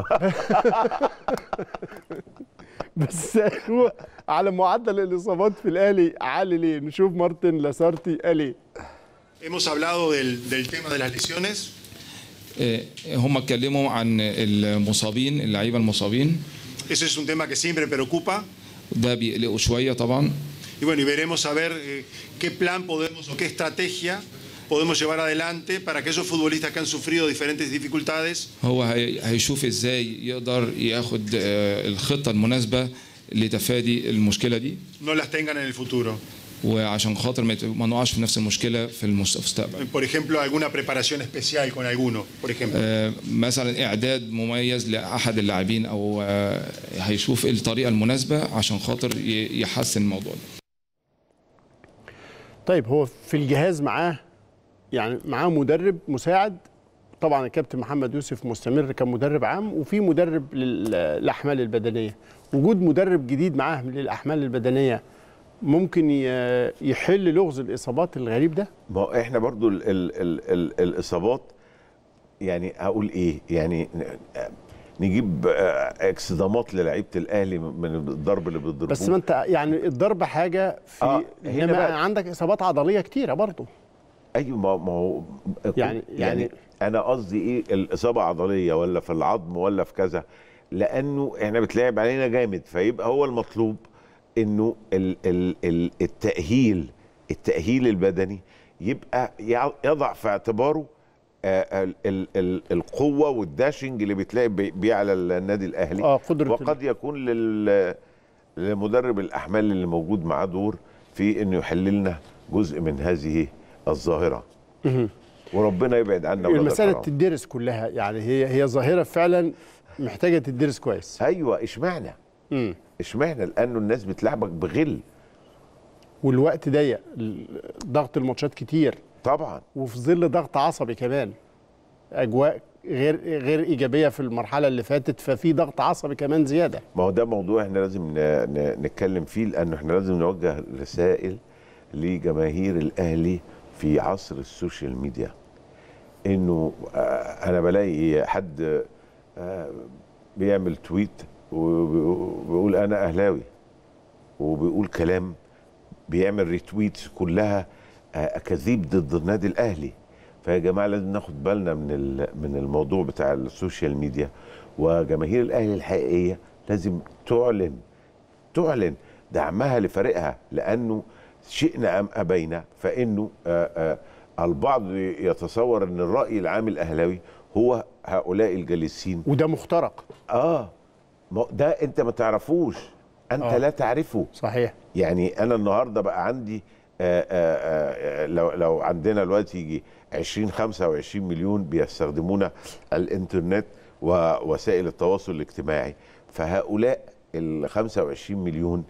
بس سألوه على معدل الإصابات في الأهلي عالي ليه نشوف مارتن لاسارتي قال إيه Hemos hablado del, del tema de las lesiones. آه، هم اتكلموا عن المصابين اللعيبه المصابين Ese es un tema que siempre preocupa. ده بيقلقوا شويه طبعا Y bueno, y veremos a ver eh, qué plan podemos o qué estrategia podemos llevar adelante para que esos futbolistas que han sufrido diferentes dificultades هو هي- هيشوف ازاي يقدر ياخد آه، الخطه المناسبه لتفادي المشكله دي no las tengan en el futuro. وعشان خاطر ما يت- ما نقعش في نفس المشكله في المستقبل Por ejemplo, alguna preparación especial con alguno, por ejemplo. آه، مثلا اعداد مميز لاحد اللاعبين او آه، هيشوف إيه الطريقه المناسبه عشان خاطر ي- يحسن الموضوع ده طيب هو في الجهاز معاه يعني معاه مدرب مساعد طبعا الكابتن محمد يوسف مستمر كمدرب عام وفي مدرب للاحمال البدنيه وجود مدرب جديد معاه للاحمال البدنيه ممكن ي- يحل لغز الاصابات الغريب ده ما هو احنا برضو ال ال ال ال الاصابات يعني هقول ايه يعني ن- نجيب آه، اكسدامات للعيبه الاهلي من الضرب اللي بيضربوه بس ما انت يعني الضرب حاجه في آه، هنا انما بقى- عندك اصابات عضليه كتيره برضه ايوه ما ما هو يعني- يعني يعني- يعني انا قصدي ايه الاصابه عضليه ولا في العظم ولا في كذا لانه احنا بتلعب علينا جامد فيبقى هو المطلوب انه ال ال ال التاهيل التاهيل البدني يبقى يع- يضع في اعتباره آه، ال ال ال القوه والداشنج اللي بتلاقي بي بيه على النادي الاهلي اه قدره وقد يكون لل لمدرب الاحمال اللي موجود معاه دور في انه يحل لنا جزء من هذه الظاهره وربنا يبعد عنا ولاد المساله الحرام. تدرس كلها يعني هي هي ظاهره فعلا محتاجه تدرس كويس ايوه اشمعنى مم. اشمعنى لانه الناس بتلعبك بغل والوقت ضيق ال- ضغط الماتشات كتير طبعا وفي ظل ضغط عصبي كمان اجواء غير غير ايجابيه في المرحله اللي فاتت ففي ضغط عصبي كمان زياده ما هو ده موضوع احنا لازم ن- ن- نتكلم فيه لانه احنا لازم نوجه رسائل لجماهير الاهلي في عصر السوشيال ميديا انه آه، انا بلاقي حد آه، بيعمل تويت وبيقول انا اهلاوي وبيقول كلام بيعمل ريتويتس كلها آه، اكاذيب ضد النادي الاهلي فيا جماعه لازم ناخد بالنا من ال- من الموضوع بتاع السوشيال ميديا وجماهير الاهلي الحقيقيه لازم تعلن تعلن دعمها لفريقها لانه شئنا ام ابينا فانه آه، آه، البعض يتصور ان الراي العام الاهلاوي هو هؤلاء الجالسين وده مخترق اه ما هو ده انت ما تعرفوش انت آه. لا تعرفه صحيح يعني انا النهارده بقى عندي آآ آآ لو لو عندنا دلوقتي يجي 20 25 مليون بيستخدمون الانترنت ووسائل التواصل الاجتماعي فهؤلاء ال 25 مليون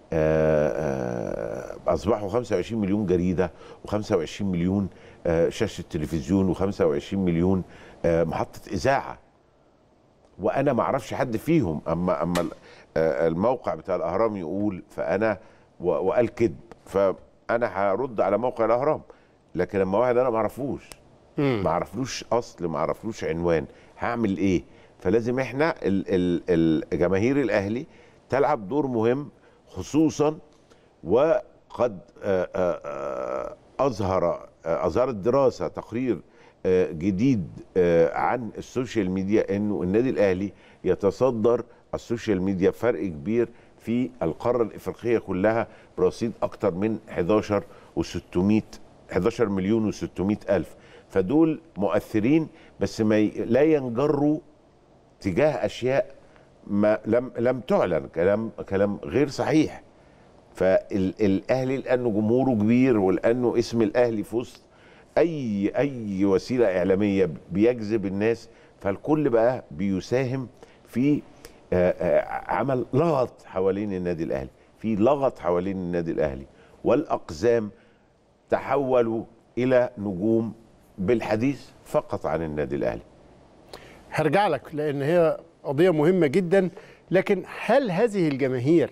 آآ آآ اصبحوا 25 مليون جريده و25 مليون آه، شاشه تلفزيون و25 مليون آه، محطه اذاعه وانا ما اعرفش حد فيهم اما اما ال- آه، الموقع بتاع الاهرام يقول فانا و- وقال كذب فانا هرد على موقع الاهرام لكن لما واحد انا ما اعرفوش ما اعرفلوش اصل ما اعرفلوش عنوان هعمل ايه فلازم احنا ال- ال- الجماهير الاهلي تلعب دور مهم خصوصا وقد آه، آه، آه، اظهر آه، اظهرت دراسه تقرير آه، جديد آه، عن السوشيال ميديا انه النادي الاهلي يتصدر السوشيال ميديا بفرق كبير في القاره الافريقيه كلها برصيد اكتر من 11 و600 11 مليون و600 الف فدول مؤثرين بس ما ي... لا ينجروا تجاه اشياء ما لم لم تعلن كلام كلام غير صحيح فالاهلي لانه جمهوره كبير ولانه اسم الاهلي في وسط اي اي وسيله اعلاميه بيجذب الناس فالكل بقى بيساهم في آه، آه، عمل لغط حوالين النادي الاهلي في لغط حوالين النادي الاهلي والاقزام تحولوا الى نجوم بالحديث فقط عن النادي الاهلي هرجع لك لان هي قضيه مهمه جدا لكن هل هذه الجماهير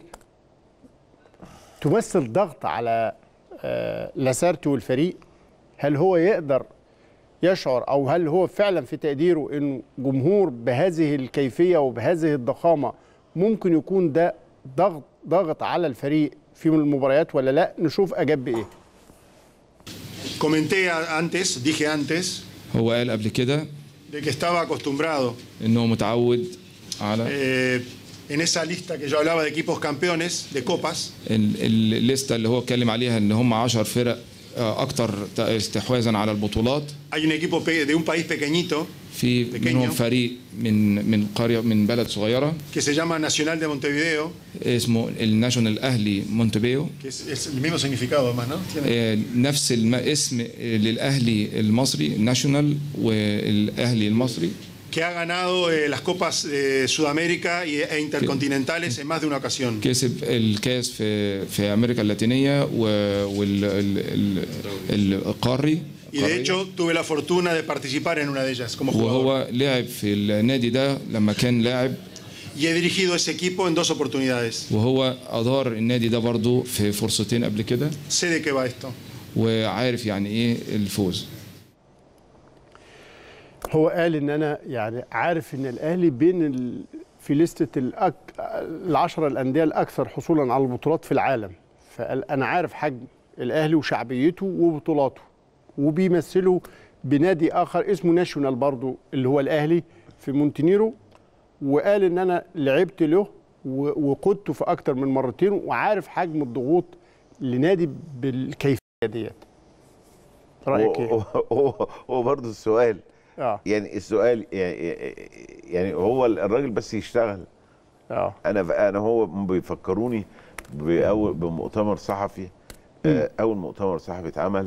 تمثل ضغط على آه، لاسارتي والفريق هل هو يقدر يشعر او هل هو فعلا في تقديره انه جمهور بهذه الكيفيه وبهذه الضخامه ممكن يكون ده ضغط ضغط على الفريق في المباريات ولا لا نشوف اجاب بايه Comenté a- antes, dije antes, هو قال قبل كده de que estaba acostumbrado انه متعود على eh, en esa lista que yo hablaba de equipos campeones, de copas, ال- ال- الليسته اللي هو اتكلم عليها ان هم 10 فرق آه، اكتر ت- استحواذا على البطولات hay un equipo pe- de un país pequeñito في Pequeño. منهم فريق من من قريه من بلد صغيره que se llama Nacional de Montevideo, اسمه الناشونال اهلي مونتبيو que es, es el mismo significado además, ¿no? Tiene- آه، نفس الم- اسم آه، للاهلي المصري الناشونال والاهلي المصري que ha ganado eh, las copas de Sudamérica y- e intercontinentales en más de una ocasión. كسب الكاس في في امريكا اللاتينيه والقاري Y de hecho tuve la fortuna de participar en una de ellas como jugador. وهو لعب في النادي ده لما كان لاعب Y he dirigido ese equipo en dos oportunidades. وهو ادار النادي ده برضه في فرصتين قبل كده Sé de qué va esto. وعارف يعني ايه الفوز هو قال ان انا يعني عارف ان الاهلي بين ال... في لستة الأك... العشرة الأندية الأكثر حصولا على البطولات في العالم فقال أنا عارف حجم الأهلي وشعبيته وبطولاته وبيمثله بنادي آخر اسمه ناشونال برضو اللي هو الأهلي في مونتينيرو وقال إن أنا لعبت له و... وقدته في أكتر من مرتين وعارف حجم الضغوط لنادي بالكيفية ديت رأيك إيه؟ هو- هو هو برضه السؤال آه يعني السؤال يعني, يعني هو الراجل بس يشتغل آه انا انا هو بيفكروني باول بمؤتمر صحفي آه، اول مؤتمر صحفي اتعمل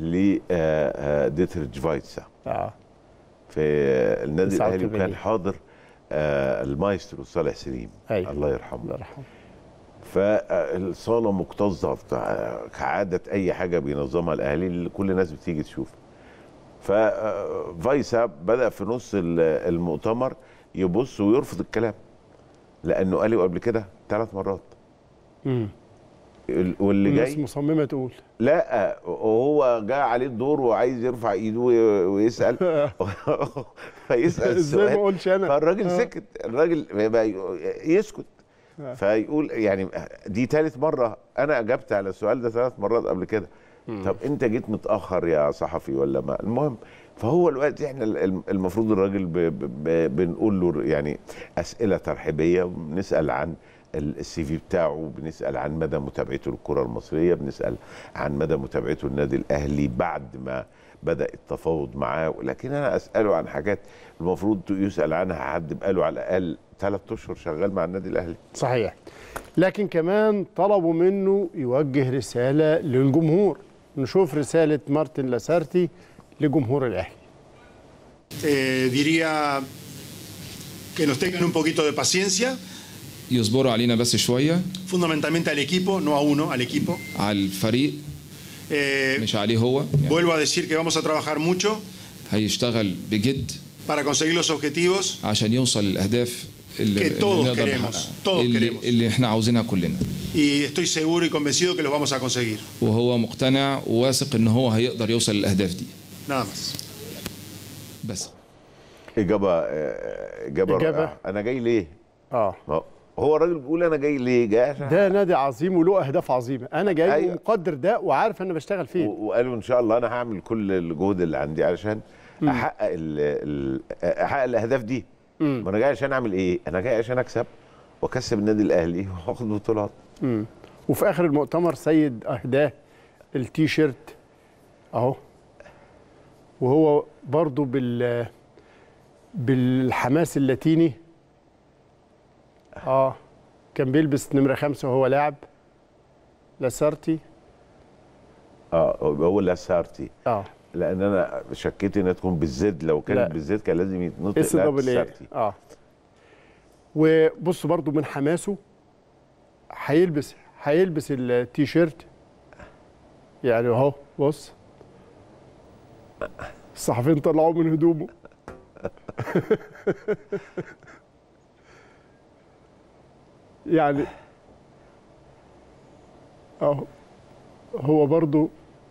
لديترج فايتسا آه في النادي الاهلي 89. وكان حاضر آه، المايسترو صالح سليم أيوة. الله يرحمه الله يرحمه فالصاله مكتظه بتاع- كعاده اي حاجه بينظمها الاهلي اللي كل الناس بتيجي تشوف ففايسا بدا في نص ال- المؤتمر يبص ويرفض الكلام لانه قاله قبل كده ثلاث مرات مم. ال- واللي الناس جاي مصممه تقول لا وهو جاء عليه الدور وعايز يرفع ايده وي- ويسال فيسال ازاي ما السؤال اقولش انا فالراجل آه. سكت الراجل بقى يسكت فيقول يعني دي ثالث مره انا اجبت على السؤال ده ثلاث مرات قبل كده طب انت جيت متاخر يا صحفي ولا ما المهم فهو الوقت احنا الم- المفروض الراجل ب ب ب بنقول له يعني اسئله ترحيبيه بنسال عن السي في بتاعه بنسال عن مدى متابعته للكره المصريه بنسال عن مدى متابعته للنادي الاهلي بعد ما بدا التفاوض معاه لكن انا اساله عن حاجات المفروض يسال عنها حد بقاله على الاقل ثلاث اشهر شغال مع النادي الاهلي صحيح لكن كمان طلبوا منه يوجه رسالة للجمهور نشوف رسالة مارتن لاسارتي لجمهور الأهلي Eh, diría que nos tengan un poquito de paciencia, يصبروا علينا بس شويه fundamentalmente al equipo, no a uno, al equipo. على الفريق Eh, مش عليه هو يعني vuelvo a decir que vamos a trabajar mucho هيشتغل بجد para conseguir los objetivos عشان يوصل للاهداف اللي, Que todos اللي نقدر queremos, نحققها. todos اللي, queremos. اللي احنا عاوزينها كلنا y estoy seguro y convencido que los vamos a conseguir. وهو مقتنع وواثق ان هو هيقدر يوصل للاهداف دي Nada más. بس اجابه آه، اجابه إجابة. رائعة. انا جاي ليه؟ اه ما هو الراجل بيقول انا جاي ليه؟ جاي عشان ده نادي عظيم وله أهداف عظيمة أنا جاي أيوة. ومقدر ده وعارف أنا بشتغل و- فين وقالوا ان شاء الله انا هعمل كل الجهد اللي عندي علشان احقق ال ال احقق الاهداف دي ما انا جاي عشان اعمل ايه؟ انا جاي عشان اكسب واكسب النادي الاهلي واخد بطولات وفي آخر المؤتمر سيد أهداه التي شيرت أهو وهو برضو بال بالحماس اللاتيني اه كان بيلبس نمرة خمسة وهو لاعب لاسارتي اه هو لاسارتي اه لان انا شكيت انها تكون بالزد لو لا. كانت بالزد كان لازم يتنطق اس دبل ايه لاسارتي اه وبص برضو من حماسه هيلبس هيلبس التي شيرت يعني اهو بص الصحفيين طلعوه من هدومه يعني اهو هو برضو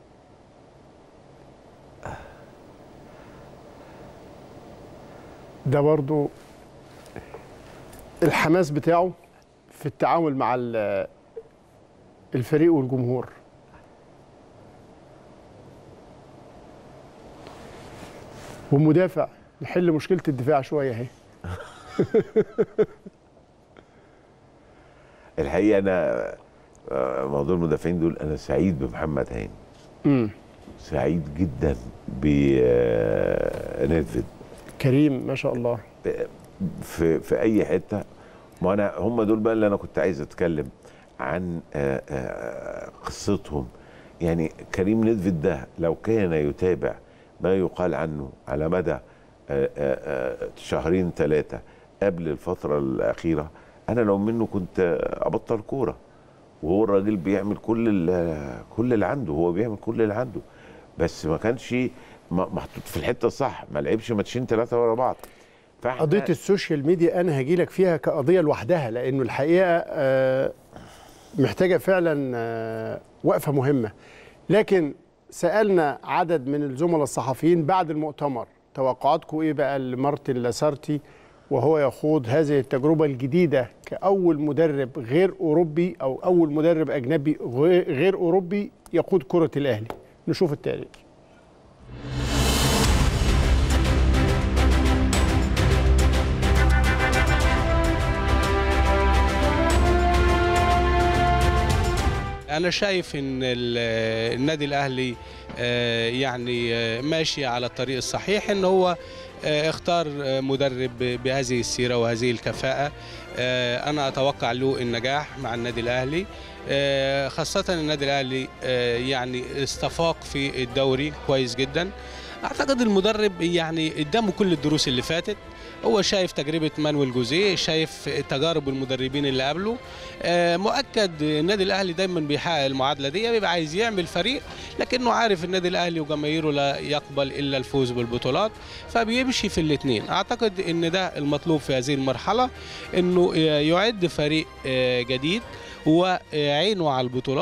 ده برضو الحماس بتاعه في التعامل مع ال- الفريق والجمهور ومدافع نحل مشكلة الدفاع شوية اهي الحقيقه انا آه، موضوع المدافعين دول انا سعيد بمحمد هاني امم سعيد جدا بنيدفيد كريم ما شاء الله في في اي حته ما انا هم دول بقى اللي انا كنت عايز اتكلم عن آه، آه، قصتهم يعني كريم نيدفيد ده لو كان يتابع ما يقال عنه على مدى آه، آه، آه، شهرين ثلاثه قبل الفتره الاخيره انا لو منه كنت ابطل كوره وهو الراجل بيعمل كل ال- كل اللي عنده هو بيعمل كل اللي عنده بس ما كانش م- محطوط في الحته الصح ما لعبش ماتشين ثلاثه ورا بعض فإحنا- قضية السوشيال ميديا أنا هجي لك فيها كقضية لوحدها لأنه الحقيقة آه، محتاجة فعلا آه، وقفة مهمة لكن سألنا عدد من الزملاء الصحفيين بعد المؤتمر توقعاتكم إيه بقى لمارتن لاسارتي وهو يخوض هذه التجربة الجديدة كأول مدرب غير أوروبي أو أول مدرب أجنبي غير غير أوروبي يقود كرة الأهلي نشوف التقرير انا شايف ان ال- النادي الاهلي آه، يعني آه، ماشي على الطريق الصحيح ان هو آه، اختار آه، مدرب ب- بهذه السيره وهذه الكفاءه آه، انا اتوقع له النجاح مع النادي الاهلي آه، خاصه النادي الاهلي آه، يعني استفاق في الدوري كويس جدا اعتقد المدرب يعني قدامه كل الدروس اللي فاتت هو شايف تجربه مانويل جوزيه شايف تجارب المدربين اللي قبله آه، مؤكد النادي الاهلي دايما بيحقق المعادله دي بيبقى عايز يعمل فريق لكنه عارف النادي الاهلي وجماهيره لا يقبل الا الفوز بالبطولات فبيمشي في الاثنين اعتقد ان ده المطلوب في هذه المرحله انه يعد فريق آه، جديد وعينه على البطولات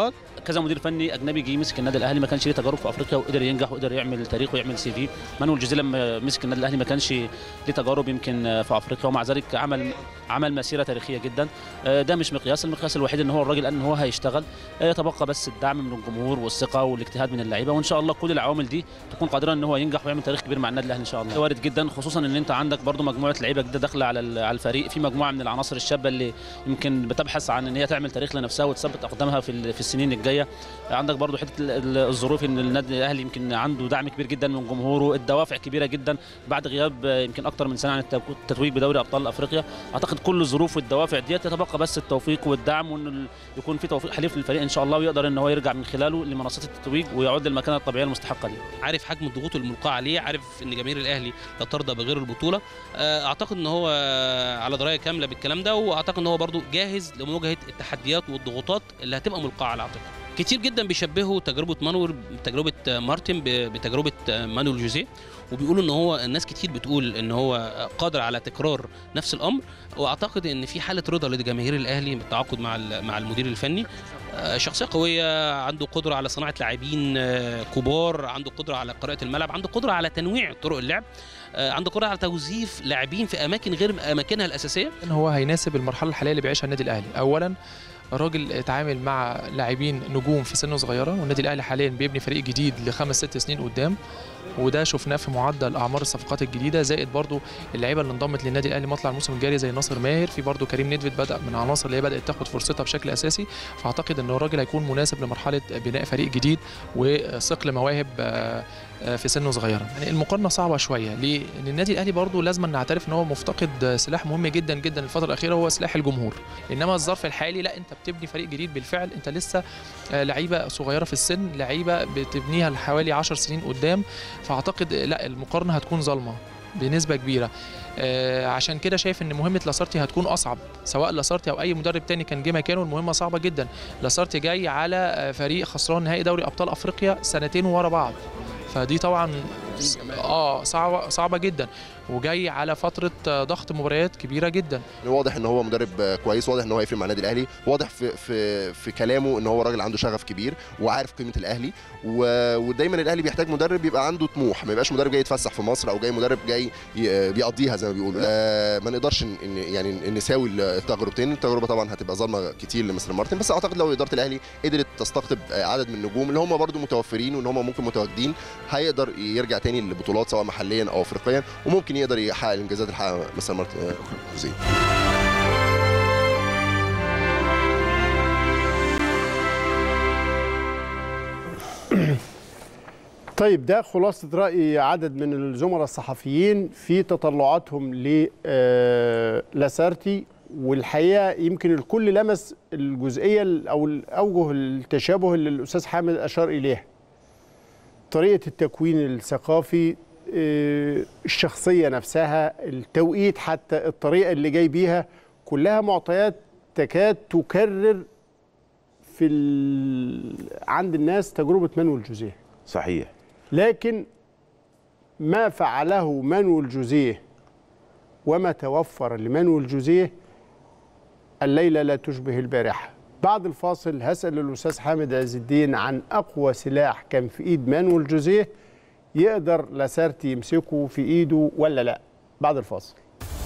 كذا مدير فني اجنبي جه مسك النادي الاهلي ما كانش ليه تجارب في افريقيا وقدر ينجح وقدر يعمل تاريخ ويعمل سي في مانويل جوزيه لما مسك النادي الاهلي ما كانش ليه تجارب يمكن في افريقيا ومع ذلك عمل عمل مسيره تاريخيه جدا آه، ده مش مقياس المقياس الوحيد ان هو الراجل قال ان هو هيشتغل آه، يتبقى بس الدعم من الجمهور والثقه والاجتهاد من اللعيبه وان شاء الله كل العوامل دي تكون قادره ان هو ينجح ويعمل تاريخ كبير مع النادي الاهلي ان شاء الله وارد جدا خصوصا ان انت عندك برضو مجموعه لعيبه جديده داخله على ال- على الفريق في مجموعه من العناصر الشابه اللي يمكن بتبحث عن ان هي تعمل تاريخ لنفسها وتثبت اقدامها في ال- في السنين الجايه عندك برضو حته ال- ال- الظروف ان النادي الاهلي يمكن عنده دعم كبير جدا من جمهوره الدوافع كبيره جدا بعد غياب آه، يمكن اكتر من سنه عن التو- التتويج بدوري ابطال افريقيا اعتقد كل الظروف والدوافع ديت يتبقى بس التوفيق والدعم وان ال- يكون في توفيق حليف للفريق ان شاء الله ويقدر ان هو يرجع من خلاله لمنصات التتويج ويعود للمكانه الطبيعيه المستحقه ليه عارف حجم الضغوط الملقاه عليه عارف ان جماهير الاهلي لا ترضى بغير البطوله آه، اعتقد ان هو على درايه كامله بالكلام ده واعتقد ان هو برضو جاهز لمواجهه التحديات والضغوطات اللي هتبقى ملقاه على عاتقه كتير جدا بيشبهوا تجربه مانويل بتجربه مارتن ب- بتجربه مانويل جوزيه وبيقولوا ان هو الناس كتير بتقول ان هو قادر على تكرار نفس الامر واعتقد ان في حاله رضا لجماهير الاهلي بالتعاقد مع ال- مع المدير الفني آه، شخصيه قويه عنده قدره على صناعه لاعبين آه، كبار عنده قدره على قراءه الملعب عنده قدره على تنويع طرق اللعب آه، عنده قدره على توظيف لاعبين في اماكن غير اماكنها الاساسيه ان هو هيناسب المرحله الحاليه اللي بيعيشها النادي الاهلي اولا راجل اتعامل مع لاعبين نجوم في سن صغيره والنادي الاهلي حاليا بيبني فريق جديد لخمس ست سنين قدام وده شفناه في معدل اعمار الصفقات الجديده زائد برضو اللعيبه اللي انضمت للنادي الاهلي مطلع الموسم الجاري زي ناصر ماهر في برضو كريم نيدفيد بدا من العناصر اللي هي بدات تاخد فرصتها بشكل اساسي فاعتقد ان الراجل هيكون مناسب لمرحله بناء فريق جديد وصقل مواهب آه، آه، في سنه صغيره يعني المقارنه صعبه شويه ليه لان النادي الاهلي برضو لازم نعترف ان هو مفتقد سلاح مهم جدا جدا الفتره الاخيره هو سلاح الجمهور انما الظرف الحالي لا انت بتبني فريق جديد بالفعل انت لسه آه، لعيبه صغيره في السن لعيبه بتبنيها لحوالي 10 سنين قدام فاعتقد آه، لا المقارنه هتكون ظالمه بنسبه كبيره آه، عشان كده شايف ان مهمه لاسارتي هتكون اصعب سواء لاسارتي او اي مدرب تاني كان جه مكانه المهمه صعبه جدا لاسارتي جاي على آه، فريق خسران نهائي دوري ابطال افريقيا سنتين ورا بعض فدي طبعا اه صعبه صعبه جدا وجاي على فتره آه، ضغط مباريات كبيره جدا واضح ان هو مدرب آه، كويس واضح ان هو هيفرق مع النادي الاهلي واضح في في في كلامه ان هو راجل عنده شغف كبير وعارف قيمه الاهلي و- ودايما الاهلي بيحتاج مدرب يبقى عنده طموح ما يبقاش مدرب جاي يتفسح في مصر او جاي مدرب جاي ي- بيقضيها زي ما بيقولوا آه ما نقدرش ن- ان يعني نساوي التجربتين التجربه طبعا هتبقى ظالمه كتير لمستر مارتن بس اعتقد لو اداره الاهلي قدرت تستقطب آه، عدد من النجوم اللي هم برضو متوفرين وان هم ممكن متواجدين هيقدر يرجع تاني للبطولات سواء محليا او افريقيا وممكن يقدر يحقق الانجازات اللي حققها مستر مارتن آه، جوزيه طيب ده خلاصة رأي عدد من الزملاء الصحفيين في تطلعاتهم ل آه، لاسارتي والحقيقة يمكن الكل لمس الجزئية ال- أو أوجه التشابه اللي الأستاذ حامد أشار إليها طريقة التكوين الثقافي آه، الشخصية نفسها التوقيت حتى الطريقة اللي جاي بيها كلها معطيات تكاد تكرر في ال... عند الناس تجربة مانويل جوزيه صحيح لكن ما فعله مانويل جوزيه وما توفر لمانويل جوزيه الليلة لا تشبه البارحة بعد الفاصل هسأل الأستاذ حامد عز الدين عن أقوى سلاح كان في إيد مانويل جوزيه يقدر لاسارتي يمسكه في إيده ولا لا بعد الفاصل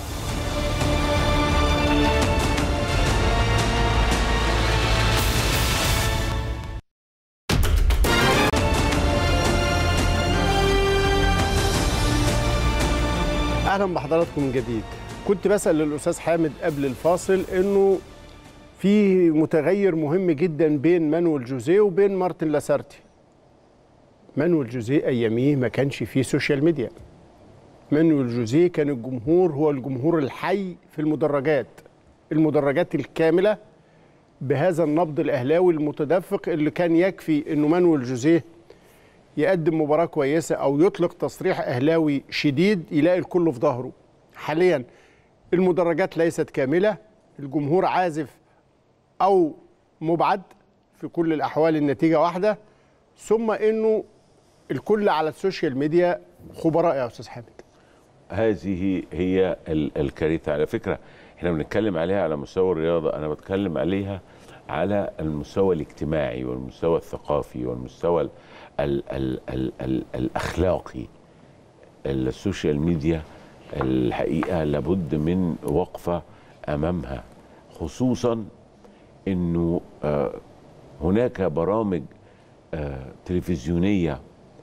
اهلا بحضراتكم من جديد كنت بسال الاستاذ حامد قبل الفاصل انه في متغير مهم جدا بين مانويل جوزيه وبين مارتن لاسارتي مانويل جوزيه اياميه ما كانش فيه سوشيال ميديا مانويل جوزيه كان الجمهور هو الجمهور الحي في المدرجات المدرجات الكامله بهذا النبض الاهلاوي المتدفق اللي كان يكفي انه مانويل جوزيه يقدم مباراة كويسة أو يطلق تصريح أهلاوي شديد يلاقي الكل في ظهره حاليا المدرجات ليست كاملة الجمهور عازف أو مبعد في كل الأحوال النتيجة واحدة ثم أنه الكل على السوشيال ميديا خبراء يا أستاذ حامد هذه هي ال- الكارثه على فكره احنا بنتكلم عليها على مستوى الرياضه انا بتكلم عليها على المستوى الاجتماعي والمستوى الثقافي والمستوى ال ال ال ال ال الاخلاقي السوشيال ميديا الحقيقه لابد من وقفه امامها خصوصا انه آه، هناك برامج آه، تلفزيونيه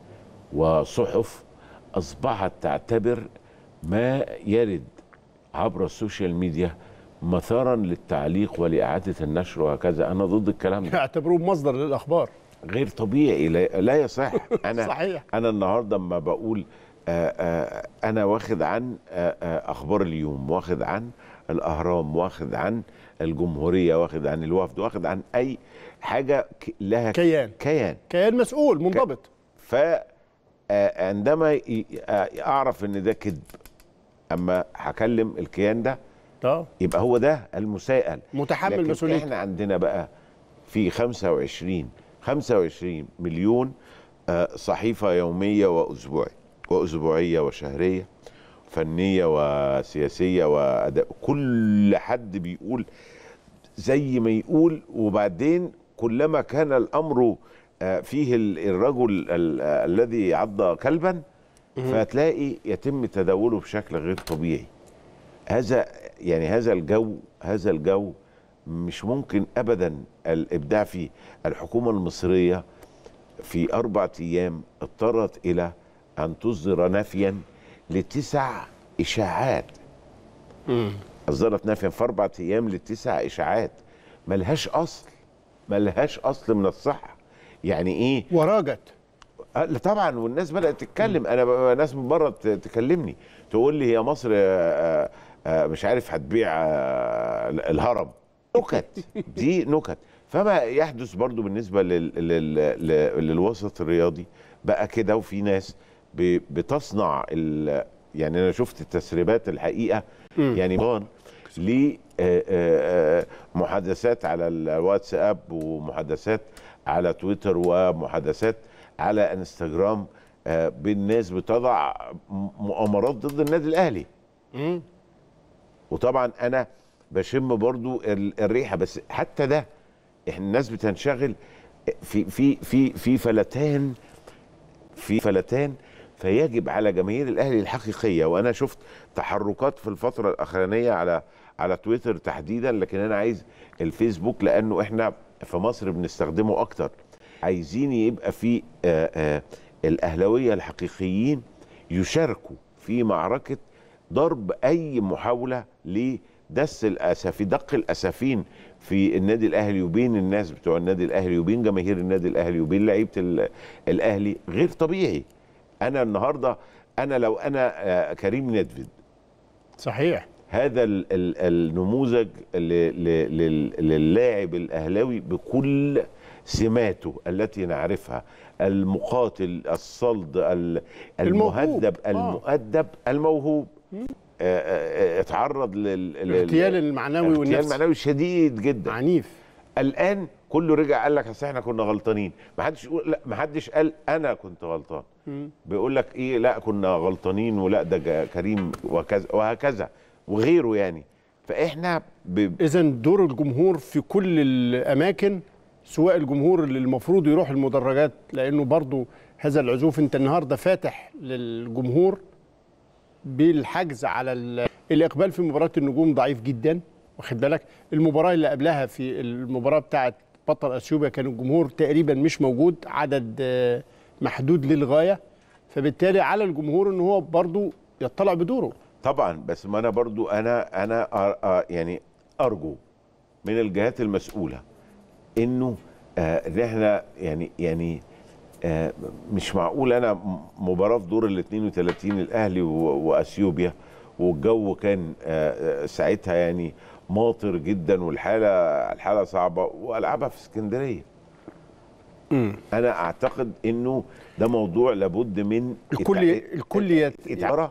وصحف اصبحت تعتبر ما يرد عبر السوشيال ميديا مثارا للتعليق ولاعاده النشر وهكذا انا ضد الكلام ده يعتبروه مصدر للاخبار غير طبيعي لا, لا يصح انا صحيح. انا النهارده اما بقول آآ آآ انا واخد عن آآ آآ اخبار اليوم واخد عن الاهرام واخد عن الجمهوريه واخد عن الوفد واخد عن اي حاجه ك- لها كيان. كيان كيان مسؤول منضبط ف آه، عندما ي- آه، اعرف ان ده كذب اما هكلم الكيان ده اه يبقى هو ده المسائل متحمل لكن مسؤوليته. احنا عندنا بقى في 25 25 مليون آه، صحيفه يوميه واسبوعيه واسبوعيه وشهريه فنيه وسياسيه واداء كل حد بيقول زي ما يقول وبعدين كلما كان الامر آه، فيه ال- الرجل ال- آه، الذي عض كلبا فتلاقي يتم تداوله بشكل غير طبيعي هذا يعني هذا الجو هذا الجو مش ممكن ابدا الابداع فيه الحكومه المصريه في اربع ايام اضطرت الى ان تصدر نفيا لتسع اشاعات اصدرت نفيا في اربع ايام لتسع اشاعات ملهاش اصل ملهاش اصل من الصحه يعني ايه وراجت آه، لا طبعا والناس بدات تتكلم انا بقى ناس من بره ت- تكلمني تقول لي هي مصر آه، آه، مش عارف هتبيع آه، الهرم نكت دي نكت فما يحدث برضو بالنسبه لل لل لل للوسط الرياضي بقى كده وفي ناس ب- بتصنع ال يعني انا شفت التسريبات الحقيقه يعني ضان لمحادثات على الواتساب ومحادثات على تويتر ومحادثات على انستغرام آه، بين ناس بتضع م- مؤامرات ضد النادي الاهلي وطبعا انا بشم برضو ال- الريحه بس حتى ده احنا الناس بتنشغل في في في في فلتان في فلتان فيجب على جماهير الاهلي الحقيقيه وانا شفت تحركات في الفتره الاخرانيه على على تويتر تحديدا لكن انا عايز الفيسبوك لانه احنا في مصر بنستخدمه اكتر عايزين يبقى في آه آه الاهلاويه الحقيقيين يشاركوا في معركه ضرب اي محاوله لدس الاسافين دق الاسافين في النادي الاهلي وبين الناس بتوع النادي الاهلي وبين جماهير النادي الاهلي وبين لعيبه ال- الاهلي غير طبيعي انا النهارده انا لو انا آه، كريم ندفد صحيح هذا ال ال النموذج ل- ل- لل- للاعب الاهلاوي بكل سماته التي نعرفها المقاتل الصلد ال- الموهوب. المهذب آه. المؤدب الموهوب آه، آه، آه، اتعرض لل لل- الاغتيال المعنوي اغتيال والنفسي معنوي شديد جدا عنيف الان كله رجع قال لك اصل احنا كنا غلطانين ما حدش يقول لا ما حدش قال انا كنت غلطان بيقول لك ايه لا كنا غلطانين ولا ده جا- كريم وكذا وهكذا وغيره يعني فاحنا ب... اذا دور الجمهور في كل الاماكن سواء الجمهور اللي المفروض يروح المدرجات لانه برضو هذا العزوف انت النهارده فاتح للجمهور بالحجز على ال- الاقبال في مباراه النجوم ضعيف جدا واخد بالك المباراه اللي قبلها في المباراه بتاعه بطل اثيوبيا كان الجمهور تقريبا مش موجود عدد آه، محدود للغايه فبالتالي على الجمهور ان هو برضو يطلع بدوره طبعا بس ما انا برضو انا انا أر... أ- يعني ارجو من الجهات المسؤوله انه آه ان احنا يعني يعني آه مش معقول انا م- مباراه في دور ال 32 الاهلي و- واثيوبيا والجو كان آه آه، ساعتها يعني ماطر جدا والحاله الحاله صعبه والعبها في اسكندريه انا اعتقد انه ده موضوع لابد من الكل التع- الكل يت- إدارة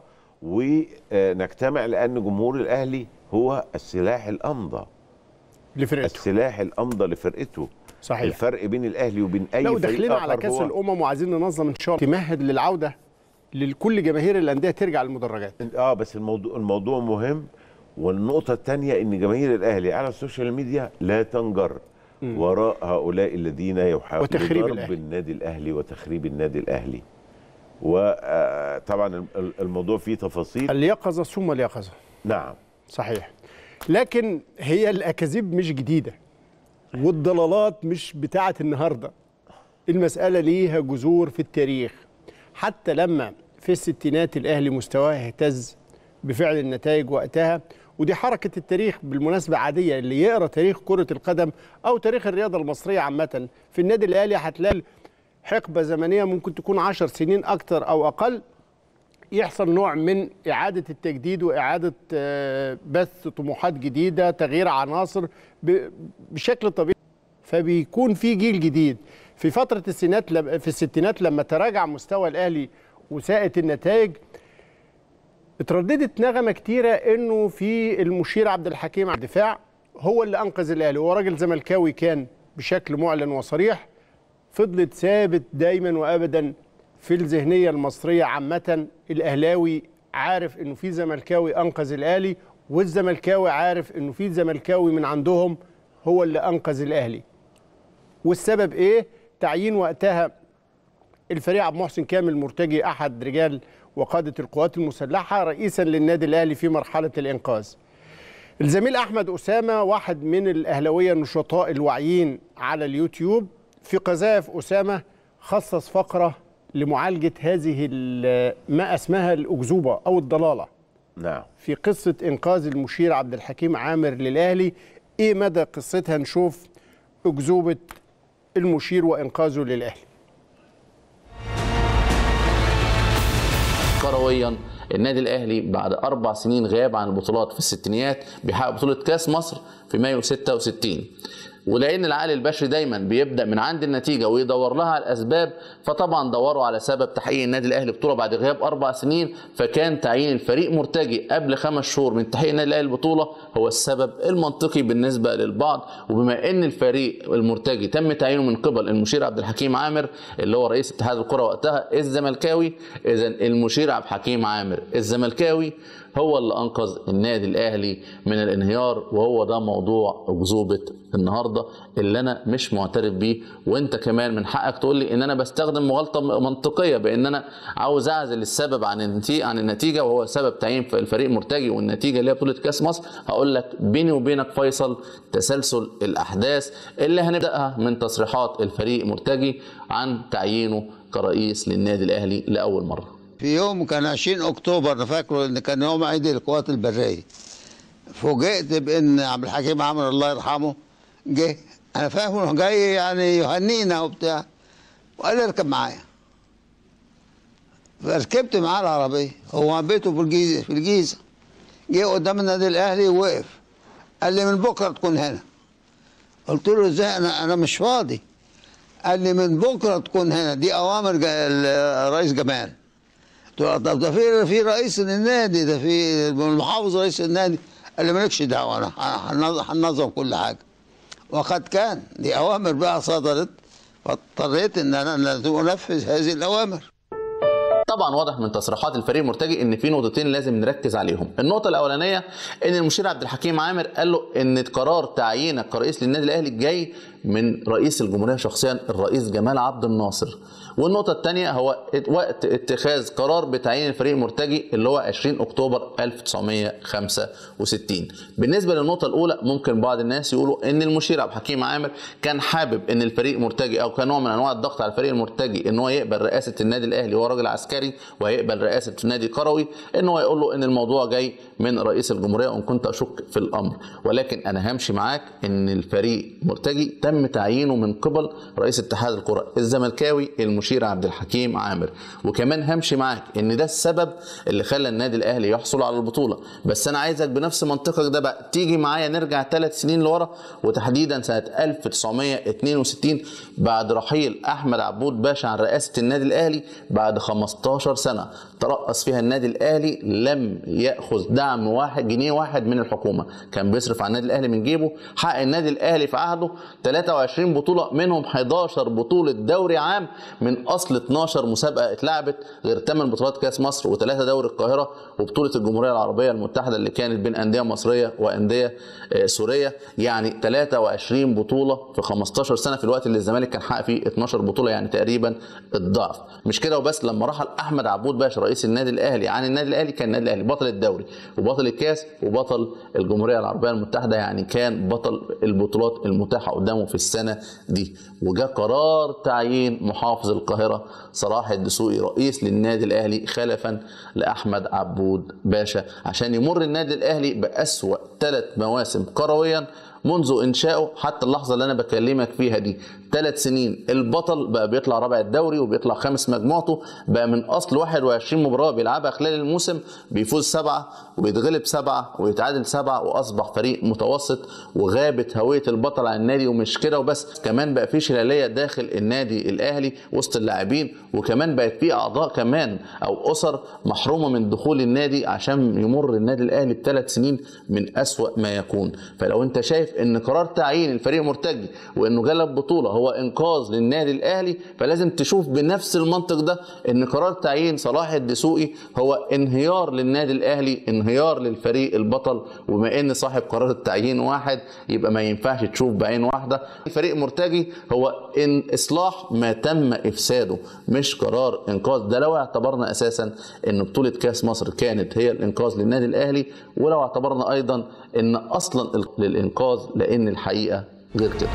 ونجتمع لأن جمهور الأهلي هو السلاح الأمضى لفرقته السلاح الأمضى لفرقته صحيح الفرق بين الأهلي وبين أي لو فريق داخلين على آخر كاس هو الامم وعايزين ننظم ان شاء الله تمهد للعوده لكل جماهير الانديه ترجع للمدرجات اه بس الموضوع الموضوع مهم والنقطة الثانية إن جماهير الأهلي على السوشيال ميديا لا تنجر وراء هؤلاء الذين يحاولون وتخريب ضرب الأهلي. النادي الاهلي وتخريب النادي الاهلي وطبعا الموضوع فيه تفاصيل اليقظه ثم اليقظه نعم صحيح لكن هي الاكاذيب مش جديده والضلالات مش بتاعه النهارده المساله ليها جذور في التاريخ حتى لما في الستينات الاهلي مستواه اهتز بفعل النتائج وقتها ودي حركه التاريخ بالمناسبه عاديه اللي يقرا تاريخ كره القدم او تاريخ الرياضه المصريه عامه في النادي الاهلي هتلاقي حقبه زمنيه ممكن تكون عشر سنين اكتر او اقل يحصل نوع من إعادة التجديد وإعادة آه، بث طموحات جديدة تغيير عناصر ب- بشكل طبيعي فبيكون في جيل جديد في فترة السينات لم- في الستينات لما تراجع مستوى الأهلي وساءت النتائج اترددت نغمة كتيرة إنه في المشير عبد الحكيم على الدفاع هو اللي أنقذ الأهلي هو راجل زملكاوي كان بشكل معلن وصريح فضلت ثابت دايما وابدا في الذهنيه المصريه عامه الاهلاوي عارف انه في زملكاوي انقذ الاهلي والزملكاوي عارف انه في زملكاوي من عندهم هو اللي انقذ الاهلي والسبب ايه تعيين وقتها الفريق عبد المحسن كامل مرتجي احد رجال وقاده القوات المسلحه رئيسا للنادي الاهلي في مرحله الانقاذ الزميل احمد اسامه واحد من الاهلاويه النشطاء الواعيين على اليوتيوب في قذائف اسامه خصص فقره لمعالجه هذه ال- ما اسمها الاكذوبه او الضلاله نعم في قصه انقاذ المشير عبد الحكيم عامر للاهلي ايه مدى قصتها نشوف اكذوبه المشير وانقاذه للاهلي كرويا النادي الاهلي بعد اربع سنين غياب عن البطولات في الستينيات بيحقق بطوله كاس مصر في مايو 66 ولان العقل البشري دايما بيبدا من عند النتيجه ويدور لها على الاسباب فطبعا دوروا على سبب تحقيق النادي الاهلي بطوله بعد غياب اربع سنين فكان تعيين الفريق مرتجي قبل خمس شهور من تحقيق النادي الاهلي البطوله هو السبب المنطقي بالنسبه للبعض وبما ان الفريق المرتجي تم تعيينه من قبل المشير عبد الحكيم عامر اللي هو رئيس اتحاد الكره وقتها الزملكاوي اذا المشير عبد الحكيم عامر الزملكاوي هو اللي انقذ النادي الاهلي من الانهيار وهو ده موضوع اكذوبه النهارده اللي انا مش معترف بيه وانت كمان من حقك تقول لي ان انا بستخدم مغالطه منطقيه بان انا عاوز اعزل السبب عن النتيجه عن النتيجه وهو سبب تعيين الفريق مرتجي والنتيجه اللي هي بطوله كاس مصر هقول لك بيني وبينك فيصل تسلسل الاحداث اللي هنبداها من تصريحات الفريق مرتجي عن تعيينه كرئيس للنادي الاهلي لاول مره في يوم كان 20 اكتوبر انا فاكره ان كان يوم عيد القوات البريه فوجئت بان عبد الحكيم عمرو الله يرحمه جه انا فاهم انه جاي يعني يهنينا وبتاع وقال لي اركب معايا فركبت معاه العربيه هو بيته في الجيزه في الجيزه جه قدام النادي الاهلي ووقف قال لي من بكره تكون هنا قلت له ازاي انا انا مش فاضي قال لي من بكره تكون هنا دي اوامر جا- الرئيس جمال قلت له طب ده في في رئيس النادي ده في المحافظ رئيس النادي قال لي مالكش دعوه انا هنظ- هننظم كل حاجه وقد كان دي اوامر بقى صدرت فاضطريت ان انا لازم انفذ هذه الاوامر طبعا واضح من تصريحات الفريق المرتجي ان في نقطتين لازم نركز عليهم النقطه الاولانيه ان المشير عبد الحكيم عامر قال له ان قرار تعيينك كرئيس للنادي الاهلي جاي من رئيس الجمهوريه شخصيا الرئيس جمال عبد الناصر والنقطه الثانيه هو وقت اتخاذ قرار بتعيين الفريق المرتجي اللي هو 20 اكتوبر 1965 بالنسبه للنقطه الاولى ممكن بعض الناس يقولوا ان المشير عبد الحكيم عامر كان حابب ان الفريق مرتجي او كان نوع من انواع الضغط على الفريق المرتجي ان هو يقبل رئاسه النادي الاهلي وهو راجل عسكري وهيقبل رئاسه نادي كروي ان هو يقول له ان الموضوع جاي من رئيس الجمهوريه وان كنت اشك في الامر ولكن انا همشي معاك ان الفريق مرتجي تم تعيينه من قبل رئيس اتحاد الكره الزملكاوي المشير عبد الحكيم عامر وكمان همشي معاك ان ده السبب اللي خلى النادي الاهلي يحصل على البطوله بس انا عايزك بنفس منطقك ده بقى تيجي معايا نرجع ثلاث سنين لورا وتحديدا سنه 1962 بعد رحيل احمد عبود باشا عن رئاسه النادي الاهلي بعد 15 سنه ترأس فيها النادي الاهلي لم ياخذ دعم واحد جنيه واحد من الحكومه كان بيصرف على النادي الاهلي من جيبه حقق النادي الاهلي في عهده 23 بطوله منهم 11 بطوله دوري عام من من اصل 12 مسابقه اتلعبت غير 8 بطولات كاس مصر وثلاثه دوري القاهره وبطوله الجمهوريه العربيه المتحده اللي كانت بين انديه مصريه وانديه آه، سوريه يعني 23 بطوله في 15 سنه في الوقت اللي الزمالك كان حقق فيه 12 بطوله يعني تقريبا الضعف مش كده وبس لما رحل احمد عبود باشا رئيس النادي الاهلي عن النادي الاهلي كان النادي الاهلي بطل الدوري وبطل الكاس وبطل الجمهوريه العربيه المتحده يعني كان بطل البطولات المتاحه قدامه في السنه دي وجاء قرار تعيين محافظ القاهره صلاح الدسوقي رئيس للنادي الاهلي خلفا لاحمد عبود باشا عشان يمر النادي الاهلي باسوا ثلاث مواسم كرويا منذ انشائه حتى اللحظه اللي انا بكلمك فيها دي ثلاث سنين البطل بقى بيطلع رابع الدوري وبيطلع خامس مجموعته بقى من اصل 21 مباراه بيلعبها خلال الموسم بيفوز سبعه وبيتغلب سبعه ويتعادل سبعه واصبح فريق متوسط وغابت هويه البطل عن النادي ومش كده وبس كمان بقى في شلاليه داخل النادي الاهلي وسط اللاعبين وكمان بقت في اعضاء كمان او اسر محرومه من دخول النادي عشان يمر النادي الاهلي بثلاث سنين من اسوا ما يكون فلو انت شايف ان قرار تعيين الفريق مرتجي وانه جلب بطوله هو انقاذ للنادي الاهلي فلازم تشوف بنفس المنطق ده ان قرار تعيين صلاح الدسوقي هو انهيار للنادي الاهلي انهيار للفريق البطل وبما ان صاحب قرار التعيين واحد يبقى ما ينفعش تشوف بعين واحده الفريق مرتجي هو ان اصلاح ما تم افساده مش قرار انقاذ ده لو اعتبرنا اساسا ان بطوله كاس مصر كانت هي الانقاذ للنادي الاهلي ولو اعتبرنا ايضا ان اصلا للانقاذ لان الحقيقه غير كده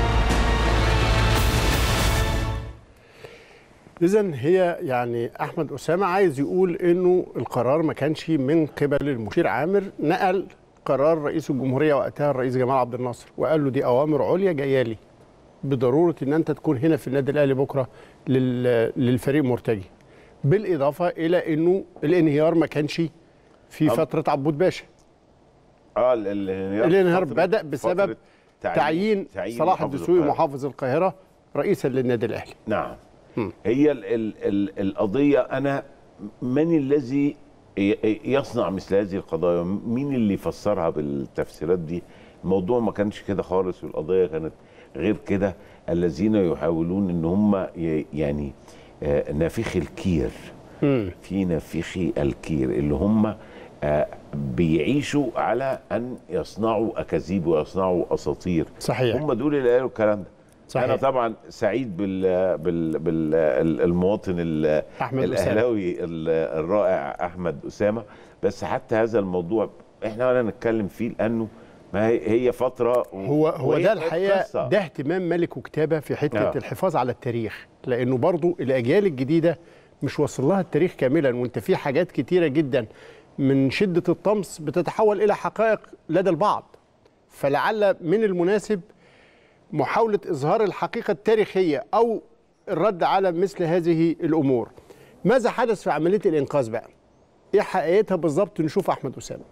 إذا هي يعني أحمد أسامة عايز يقول إنه القرار ما كانش من قبل المشير عامر نقل قرار رئيس الجمهورية وقتها الرئيس جمال عبد الناصر وقال له دي أوامر عليا جاية لي بضرورة إن أنت تكون هنا في النادي الأهلي بكرة لل- للفريق مرتجي بالإضافة إلى إنه الانهيار ما كانش في أم- فترة عبود باشا اه ال- الانهيار الانهيار فترة- بدأ بسبب فترة تعيين, تعيين صلاح محافظ الدسوقي القاهرة. محافظ القاهرة رئيسا للنادي الأهلي نعم هي ال ال ال القضية أنا من الذي ي- يصنع مثل هذه القضايا مين اللي يفسرها بالتفسيرات دي الموضوع ما كانش كده خالص والقضية كانت غير كده الذين يحاولون ان هم ي- يعني آه، نافخي الكير في نافخي الكير اللي هم آه، بيعيشوا على ان يصنعوا اكاذيب ويصنعوا اساطير صحيح. هم دول اللي قالوا الكلام ده صحيح. انا طبعا سعيد بال بال بالمواطن ال- أحمد أسامة. الاهلاوي ال- الرائع احمد اسامه بس حتى هذا الموضوع احنا ولا نتكلم فيه لانه ما هي هي فتره و- هو هو وهي ده كانت الحقيقه قصة. ده اهتمام ملك وكتابه في حته آه. الحفاظ على التاريخ لانه برضو الاجيال الجديده مش واصل لها التاريخ كاملا وانت في حاجات كتيره جدا من شده الطمس بتتحول الى حقائق لدى البعض فلعل من المناسب محاوله اظهار الحقيقه التاريخيه او الرد على مثل هذه الامور ماذا حدث في عمليه الانقاذ بقى ايه حقيقتها بالظبط نشوف احمد اسامه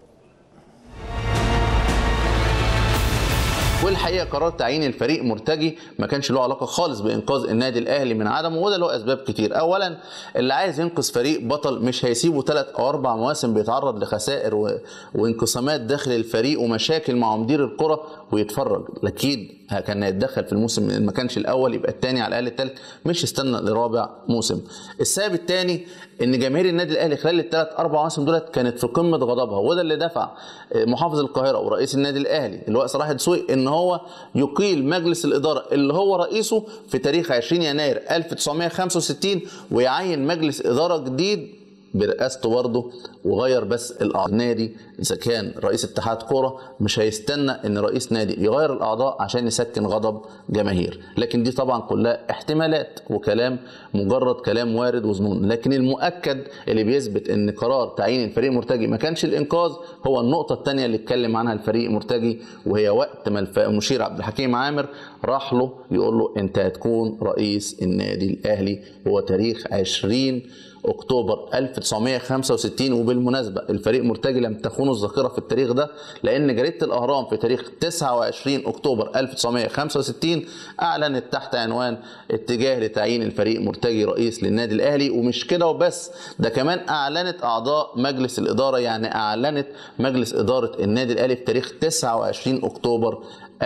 والحقيقه قرار تعيين الفريق مرتجي ما كانش له علاقه خالص بانقاذ النادي الاهلي من عدمه وده له اسباب كتير اولا اللي عايز ينقذ فريق بطل مش هيسيبه ثلاث او اربع مواسم بيتعرض لخسائر و... وانقسامات داخل الفريق ومشاكل مع مدير الكره ويتفرج اكيد كان هيتدخل في الموسم إن ما كانش الاول يبقى الثاني على الاقل الثالث مش يستنى لرابع موسم السبب الثاني ان جماهير النادي الاهلي خلال الثلاث اربع مواسم دولت كانت في قمه غضبها وده اللي دفع محافظ القاهره ورئيس النادي الاهلي اللي هو صلاح الدسوقي ان هو يقيل مجلس الاداره اللي هو رئيسه في تاريخ 20 يناير 1965 ويعين مجلس اداره جديد برئاسته برضه وغير بس الاعضاء النادي اذا كان رئيس اتحاد كوره مش هيستنى ان رئيس نادي يغير الاعضاء عشان يسكن غضب جماهير لكن دي طبعا كلها احتمالات وكلام مجرد كلام وارد وظنون لكن المؤكد اللي بيثبت ان قرار تعيين الفريق مرتجي ما كانش الانقاذ هو النقطه الثانيه اللي اتكلم عنها الفريق مرتجي وهي وقت ما الف- المشير عبد الحكيم عامر راح له يقول له انت هتكون رئيس النادي الاهلي هو تاريخ 20 اكتوبر 1965 وبالمناسبة الفريق مرتجي لم تخونه الذاكرة في التاريخ ده لأن جريدة الأهرام في تاريخ 29 أكتوبر 1965 أعلنت تحت عنوان اتجاه لتعيين الفريق مرتجي رئيس للنادي الأهلي ومش كده وبس ده كمان أعلنت أعضاء مجلس الإدارة يعني أعلنت مجلس إدارة النادي الأهلي في تاريخ 29 أكتوبر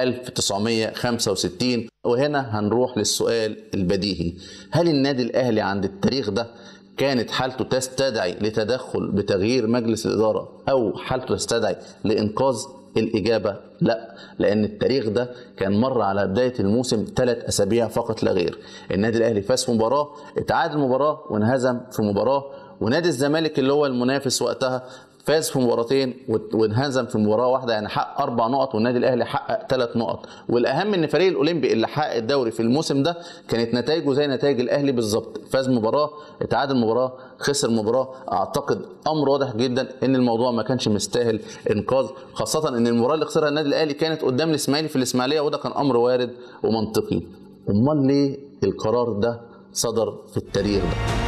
1965 وهنا هنروح للسؤال البديهي هل النادي الأهلي عند التاريخ ده كانت حالته تستدعي لتدخل بتغيير مجلس الإدارة أو حالته تستدعي لإنقاذ الإجابة لا لأن التاريخ ده كان مر على بداية الموسم ثلاث أسابيع فقط لا غير النادي الأهلي فاز في مباراة اتعادل مباراة وانهزم في مباراة ونادي الزمالك اللي هو المنافس وقتها فاز في مباراتين وانهزم في مباراه واحده يعني حقق اربع نقط والنادي الاهلي حقق ثلاث نقط والاهم ان فريق الاولمبي اللي حقق الدوري في الموسم ده كانت نتائجه زي نتائج الاهلي بالظبط فاز مباراه اتعادل مباراه خسر مباراه اعتقد امر واضح جدا ان الموضوع ما كانش مستاهل انقاذ خاصه ان المباراه اللي خسرها النادي الاهلي كانت قدام الاسماعيلي في الاسماعيليه وده كان امر وارد ومنطقي امال ليه القرار ده صدر في التاريخ ده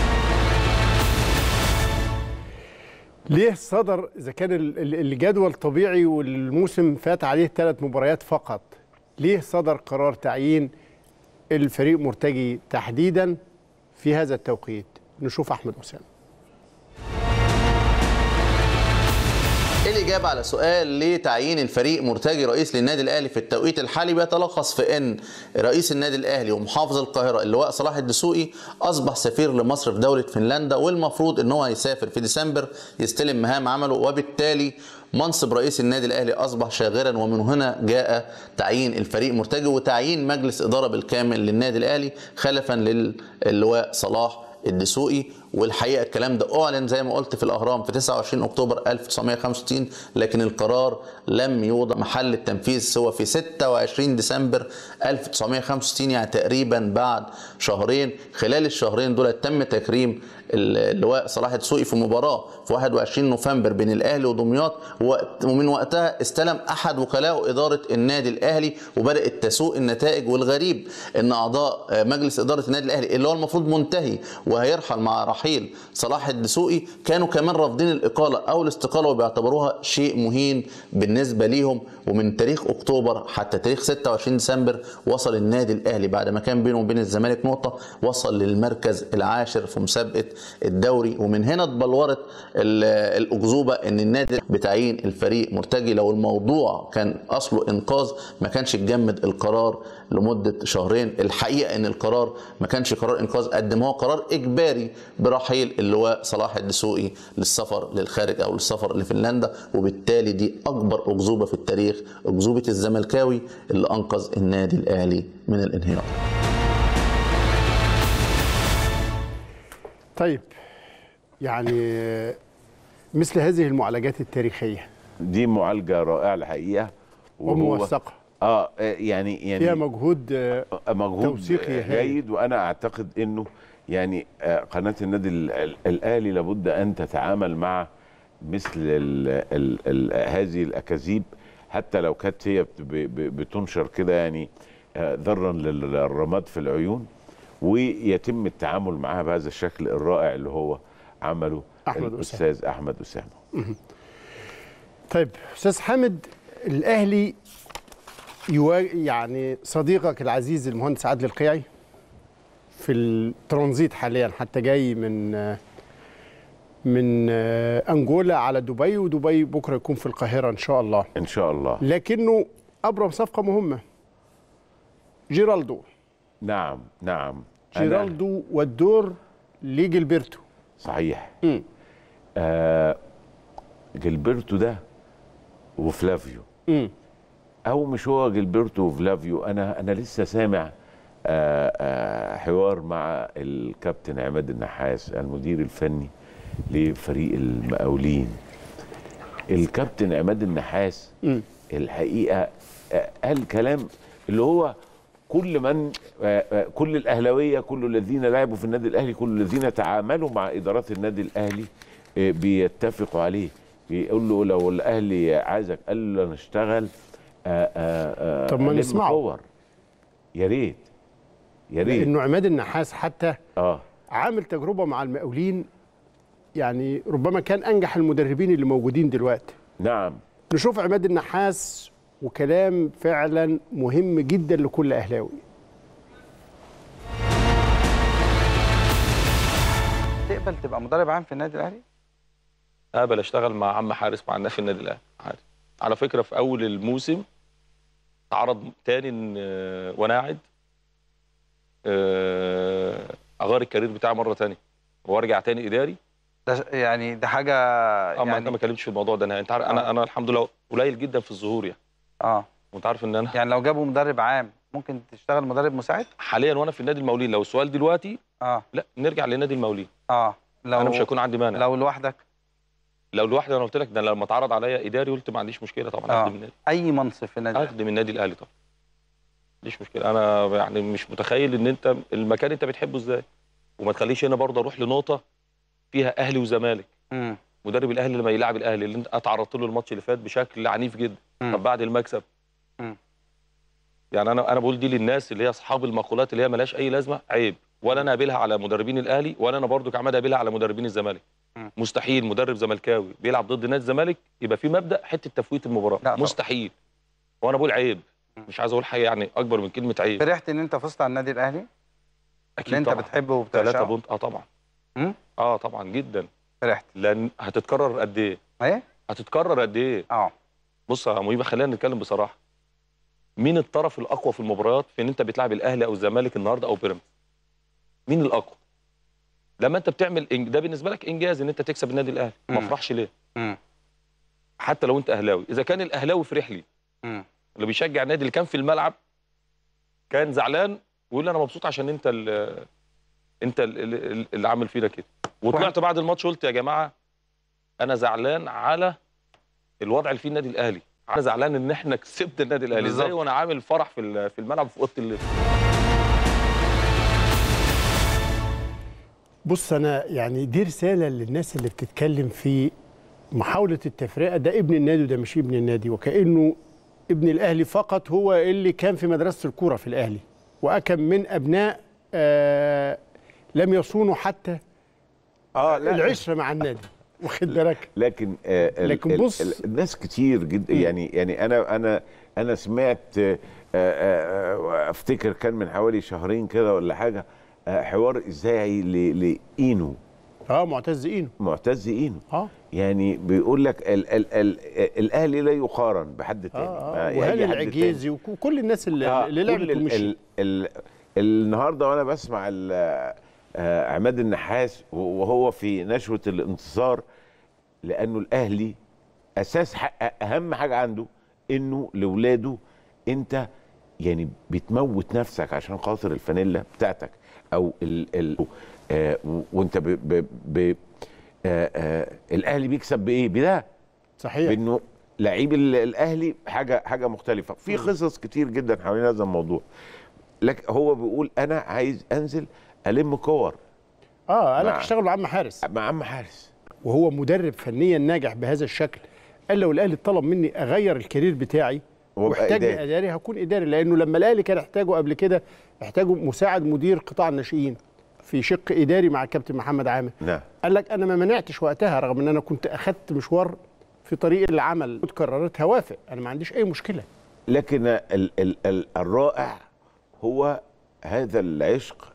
ليه صدر اذا كان ال- ال- الجدول طبيعي والموسم فات عليه ثلاث مباريات فقط ليه صدر قرار تعيين الفريق مرتجي تحديدا في هذا التوقيت نشوف احمد اسامه الإجابة على سؤال ليه تعيين الفريق مرتجي رئيس للنادي الأهلي في التوقيت الحالي بيتلخص في أن رئيس النادي الأهلي ومحافظ القاهرة اللواء صلاح الدسوقي أصبح سفير لمصر في دولة فنلندا والمفروض أن هو هيسافر في ديسمبر يستلم مهام عمله وبالتالي منصب رئيس النادي الأهلي أصبح شاغرا ومن هنا جاء تعيين الفريق مرتجي وتعيين مجلس إدارة بالكامل للنادي الأهلي خلفا للواء صلاح الدسوقي والحقيقه الكلام ده اعلن زي ما قلت في الاهرام في 29 اكتوبر 1965 لكن القرار لم يوضع محل التنفيذ سوى في 26 ديسمبر 1965 يعني تقريبا بعد شهرين خلال الشهرين دول تم تكريم اللواء صلاح الدسوقي في مباراه في 21 نوفمبر بين الاهلي ودمياط ووقت- ومن وقتها استلم احد وكلاء اداره النادي الاهلي وبدات تسوء النتائج والغريب ان اعضاء آه، مجلس اداره النادي الاهلي اللي هو المفروض منتهي وهيرحل مع رحيل صلاح الدسوقي كانوا كمان رافضين الاقاله او الاستقاله وبيعتبروها شيء مهين بالنسبه ليهم ومن تاريخ اكتوبر حتى تاريخ 26 ديسمبر وصل النادي الاهلي بعد ما كان بينه وبين الزمالك نقطه وصل للمركز العاشر في مسابقه الدوري ومن هنا اتبلورت ال- الاكذوبه ان النادي بتعيين الفريق مرتجي لو الموضوع كان اصله انقاذ ما كانش اتجمد القرار لمده شهرين الحقيقه ان القرار ما كانش قرار انقاذ قد ما هو قرار اجباري برحيل اللواء صلاح الدسوقي للسفر للخارج او للسفر لفنلندا وبالتالي دي اكبر اكذوبه في التاريخ اكذوبه الزملكاوي اللي انقذ النادي الاهلي من الانهيار طيب يعني مثل هذه المعالجات التاريخيه دي معالجه رائعه الحقيقه وهو- وموثقه اه آه، يعني يعني فيها مجهود آه، مجهود توثيقي هايل. جيد وانا اعتقد انه يعني آه، قناه النادي ال- ال- الاهلي لابد ان تتعامل مع مثل ال ال ال هذه الاكاذيب حتى لو كانت هي بت- ب- ب- بتنشر كده يعني آه، ذرا للرماد في العيون ويتم التعامل معها بهذا الشكل الرائع اللي هو عمله أحمد الاستاذ احمد اسامه مهم. طيب استاذ حامد الاهلي يوا... يعني صديقك العزيز المهندس عادل القيعي في الترانزيت حاليا حتى جاي من من انجولا على دبي ودبي بكره يكون في القاهره ان شاء الله ان شاء الله لكنه ابرم صفقه مهمه جيرالدو نعم نعم أنا- جيرالدو والدور لجilberto صحيح آه جilberto ده وفلافيو امم او مش هو جilberto وفلافيو انا انا لسه سامع آه آه حوار مع الكابتن عماد النحاس المدير الفني لفريق المقاولين الكابتن عماد النحاس مم. الحقيقه آه، قال كلام اللي هو كل من آه، آه، كل الاهلاويه كل الذين لعبوا في النادي الاهلي كل الذين تعاملوا مع ادارات النادي الاهلي آه، بيتفقوا عليه بيقول له لو الاهلي عايزك قال له نشتغل آه، آه، آه، طب ما ألم نسمعه. كور. يا ريت يا ريت لانه عماد النحاس حتى اه عامل تجربه مع المقاولين يعني ربما كان انجح المدربين اللي موجودين دلوقتي نعم نشوف عماد النحاس وكلام فعلا مهم جدا لكل اهلاوي تقبل تبقى مدرب عام في النادي الاهلي اقبل اشتغل مع عم حارس مع الناس في النادي الاهلي عادي على فكره في اول الموسم عرض تاني إن- آه، وانا قاعد آه، اغير الكارير بتاعي مره تانية وارجع تاني اداري ده ش- يعني ده حاجه اما يعني انا ما اتكلمتش في الموضوع ده نهائي انت عارف انا انا الحمد لله قليل جدا في الظهور يعني اه وانت عارف ان انا يعني لو جابوا مدرب عام ممكن تشتغل مدرب مساعد حاليا وانا في النادي المولين لو السؤال دلوقتي اه لا نرجع لنادي المولين اه لو انا مش هيكون عندي مانع لو لوحدك لو لوحدي انا قلت لك ده لما اتعرض عليا اداري قلت ما عنديش مشكله طبعا آه. اخدم النادي اي منصب في النادي الأهلي. اخدم النادي الاهلي طبعا مفيش مشكله انا يعني مش متخيل ان انت المكان انت بتحبه ازاي وما تخليش هنا برضه اروح لنقطه فيها اهلي وزمالك مم. مدرب الاهلي لما يلعب الاهلي اللي انت اتعرضت له الماتش اللي فات بشكل عنيف جدا طب بعد المكسب مم. يعني انا انا بقول دي للناس اللي هي اصحاب المقولات اللي هي ملهاش اي لازمه عيب ولا انا قابلها على مدربين الاهلي ولا انا برضو كعماد قابلها على مدربين الزمالك مم. مستحيل مدرب زملكاوي بيلعب ضد نادي الزمالك يبقى في مبدا حته تفويت المباراه طبعا. مستحيل وانا بقول عيب مش عايز اقول حاجه يعني اكبر من كلمه عيب فرحت ان انت فزت على النادي الاهلي اكيد اللي انت طبعا. بتحبه ثلاثة وبتعشقه بونت اه طبعا مم؟ اه طبعا جدا فرحت لان هتتكرر قد ايه ايه هتتكرر قد ايه اه بص يا مهيبه خلينا نتكلم بصراحه مين الطرف الاقوى في المباريات في ان انت بتلعب الاهلي او الزمالك النهارده او بيراميدز مين الاقوى لما انت بتعمل إنج... ده بالنسبه لك انجاز ان انت تكسب النادي الاهلي ما مم. افرحش ليه مم. حتى لو انت اهلاوي اذا كان الاهلاوي فرح لي مم. اللي بيشجع النادي اللي كان في الملعب كان زعلان ويقول لي انا مبسوط عشان انت ال انت ال- ال- اللي عامل فينا كده وطلعت بعد الماتش قلت يا جماعه انا زعلان على الوضع اللي فيه النادي الاهلي انا زعلان ان احنا كسبنا النادي الاهلي ازاي بالظبط. وانا عامل فرح في ال- في الملعب في اوضه اللبس بص انا يعني دي رساله للناس اللي بتتكلم في محاوله التفرقه ده ابن النادي وده مش ابن النادي وكانه ابن الاهلي فقط هو اللي كان في مدرسه الكوره في الاهلي واكم من ابناء آه لم يصونوا حتى اه لا العشره مع النادي واخد بالك لكن آه ال- لكن ال- بص- ال- الناس كتير جدا يعني يعني انا انا انا سمعت آه، آه، آه، افتكر كان من حوالي شهرين كده ولا حاجه آه، حوار اذاعي ل- لاينو اه معتز اينو معتز اينو اه يعني بيقول لك ال ال ال الاهلي لا يقارن بحد تاني اه ما اه أي وهاني حد العجيزي وك- وكل الناس اللي, آه، اللي كل لعبت ال- ومشي ال- ال- النهارده وانا بسمع ال- آه، عماد النحاس وهو في نشوه الانتصار لانه الاهلي اساس حق اهم حاجه عنده انه لاولاده انت يعني بتموت نفسك عشان خاطر الفانيلا بتاعتك او ال ال آه و- وانت ب ب ب آه آه الاهلي بيكسب بايه؟ بده صحيح بانه لعيب ال- الاهلي حاجه حاجه مختلفه في قصص كتير جدا حوالين هذا الموضوع لكن هو بيقول انا عايز انزل الم كور اه قال لك مع- اشتغل مع عم حارس مع عم حارس وهو مدرب فنيا ناجح بهذا الشكل قال لو الاهلي طلب مني اغير الكارير بتاعي وأبقى واحتاجني إداري. اداري هكون اداري لانه لما الاهلي كان يحتاجه قبل كده احتاجه مساعد مدير قطاع الناشئين في شق اداري مع الكابتن محمد عامر نعم قال لك انا ما منعتش وقتها رغم ان انا كنت اخدت مشوار في طريق العمل قررت هوافق انا ما عنديش اي مشكله لكن ال ال ال الرائع هو هذا العشق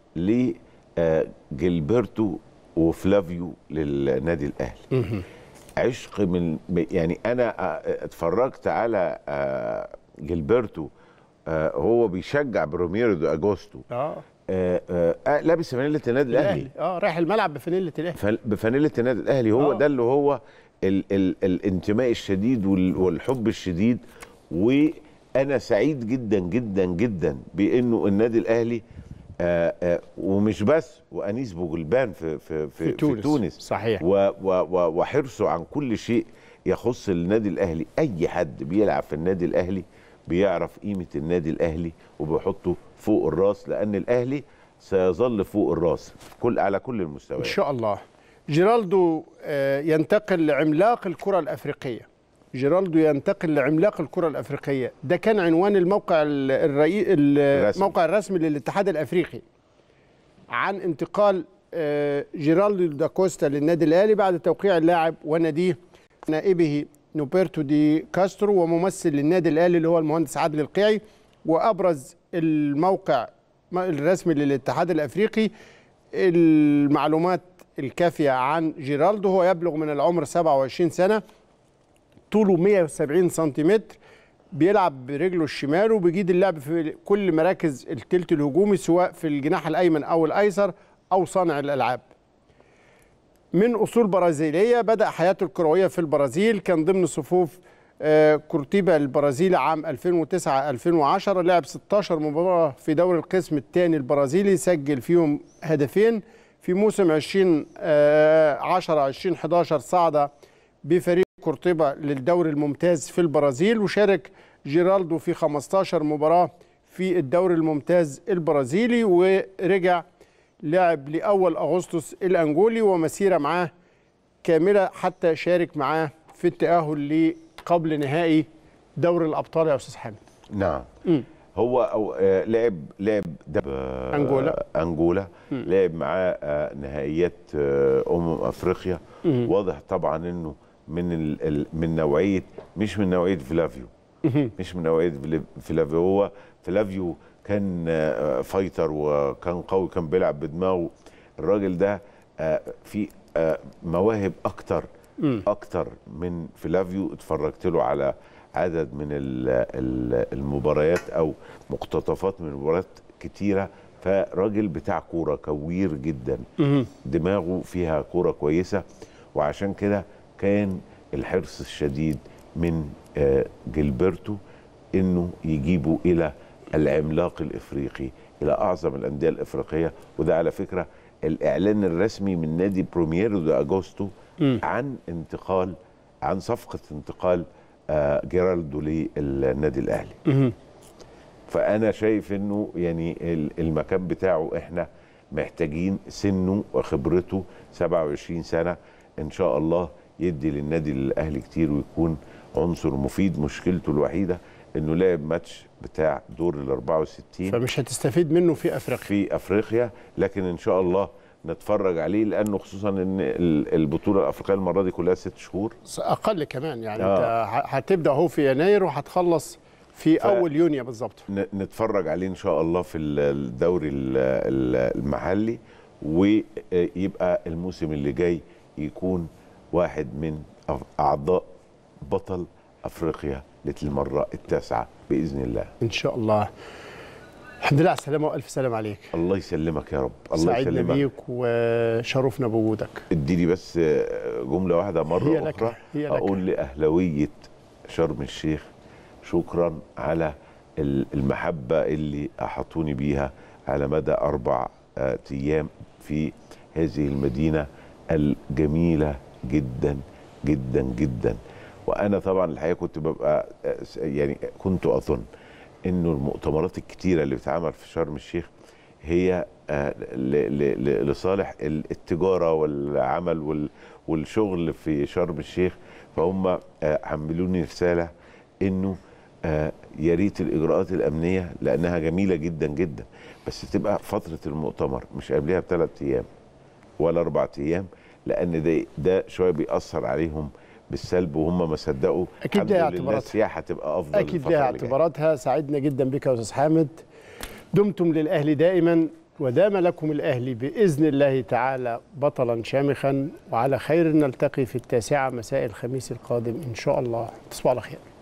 لجilberto وفلافيو للنادي الاهلي عشق من يعني انا آه، اتفرجت على آه، جilberto آه، هو بيشجع بروميرو دو اجوستو اه آه، آه، آه، لابس فانيله النادي الاهلي اه رايح الملعب بفانيله الاهلي فل- بفانيله النادي الاهلي هو آه. ده اللي هو ال ال الانتماء الشديد وال- والحب الشديد وانا سعيد جدا جدا جدا بانه النادي الاهلي آه آه ومش بس وانيس بوجلبان في في في, في تونس. في تونس صحيح. و و و وحرصه عن كل شيء يخص النادي الاهلي اي حد بيلعب في النادي الاهلي بيعرف قيمه النادي الاهلي وبيحطه فوق الراس لان الاهلي سيظل فوق الراس كل على كل ان المستويات شاء الله جيرالدو آه، ينتقل لعملاق الكره الافريقيه جيرالدو ينتقل لعملاق الكره الافريقيه ده كان عنوان الموقع الرئي... الرسمي. الموقع الرسمي للاتحاد الافريقي عن انتقال آه، جيرالدو داكوستا للنادي الاهلي بعد توقيع اللاعب وناديه نائبه نوبرتو دي كاسترو وممثل للنادي الاهلي اللي هو المهندس عادل القيعي وابرز الموقع الرسمي للاتحاد الافريقي المعلومات الكافيه عن جيرالدو هو يبلغ من العمر 27 سنه طوله 170 سنتيمتر بيلعب برجله الشمال وبيجيد اللعب في كل مراكز التلت الهجومي سواء في الجناح الايمن او الايسر او صانع الالعاب من اصول برازيليه بدا حياته الكرويه في البرازيل كان ضمن صفوف آه، كورتيبا البرازيلي عام 2009 2010 لعب 16 مباراه في دوري القسم الثاني البرازيلي سجل فيهم هدفين في موسم 20 10 20 11 صعد بفريق كورتيبا للدوري الممتاز في البرازيل وشارك جيرالدو في 15 مباراه في الدوري الممتاز البرازيلي ورجع لعب لاول اغسطس الانجولي ومسيره معاه كامله حتى شارك معاه في التاهل قبل نهائي دوري الابطال يا استاذ حامد نعم هو أو آه لعب لعب دب آه أنجولا. انجولا مم. لعب معاه آه نهائيات آه امم افريقيا مم. واضح طبعا انه من ال ال من نوعيه مش من نوعيه فلافيو مهم. مش من نوعيه فل- فلافيو هو فلافيو كان آه، فايتر وكان قوي كان بيلعب بدماغه الراجل ده آه، في آه، مواهب اكتر مم. اكتر من فلافيو اتفرجت له على عدد من ال- ال- المباريات او مقتطفات من المباريات كتيره فراجل بتاع كوره كوير جدا مهم. دماغه فيها كوره كويسه وعشان كده كان الحرص الشديد من آه، جilberto انه يجيبه الى العملاق الافريقي الى اعظم الانديه الافريقيه وده على فكره الاعلان الرسمي من نادي برومييرو دي اجوستو مم. عن انتقال عن صفقه انتقال آه، جيرالدو للنادي الاهلي مهم. فانا شايف انه يعني ال- المكان بتاعه احنا محتاجين سنه وخبرته 27 سنه ان شاء الله يدي للنادي الاهلي كتير ويكون عنصر مفيد مشكلته الوحيده انه لعب ماتش بتاع دور ال 64 فمش هتستفيد منه في افريقيا في افريقيا لكن ان شاء الله نتفرج عليه لانه خصوصا ان ال- البطوله الافريقيه المره دي كلها ست شهور اقل كمان يعني آه. انت ه- هتبدا اهو في يناير وهتخلص في ف- اول يونيو بالظبط ن- نتفرج عليه ان شاء الله في ال- الدوري ال- ال- المحلي ويبقى الموسم اللي جاي يكون واحد من أف- اعضاء بطل افريقيا للمره التاسعه باذن الله ان شاء الله الحمد لله على السلامه والف سلام عليك الله يسلمك يا رب الله سعدنا يسلمك بيك وشرفنا بوجودك اديني بس جمله واحده مره هي لك، اخرى هي لك. اقول لاهلاويه شرم الشيخ شكرا على ال- المحبه اللي احاطوني بيها على مدى اربع آه، ايام في هذه المدينه الجميله جدا جدا جدا وانا طبعا الحقيقه كنت ببقى آه، س- يعني كنت اظن انه المؤتمرات الكتيره اللي بتتعمل في شرم الشيخ هي آه، ل- ل- ل- لصالح ال- التجاره والعمل وال- والشغل في شرم الشيخ فهم آه، حملوني رساله انه آه، يا ريت الاجراءات الامنيه لانها جميله جدا جدا بس تبقى فتره المؤتمر مش قبلها بثلاث ايام ولا اربع ايام لان ده ده شويه بيأثر عليهم بالسلب وهم ما صدقوا أكيد الحمد ليها لله اعتباراتها. السياحه هتبقى افضل اكيد الفترة لها اللي جاية. اعتباراتها سعدنا جدا بك يا استاذ حامد دمتم للاهلي دائما ودام لكم الاهلي باذن الله تعالى بطلا شامخا وعلى خير نلتقي في التاسعه مساء الخميس القادم ان شاء الله تصبحوا على خير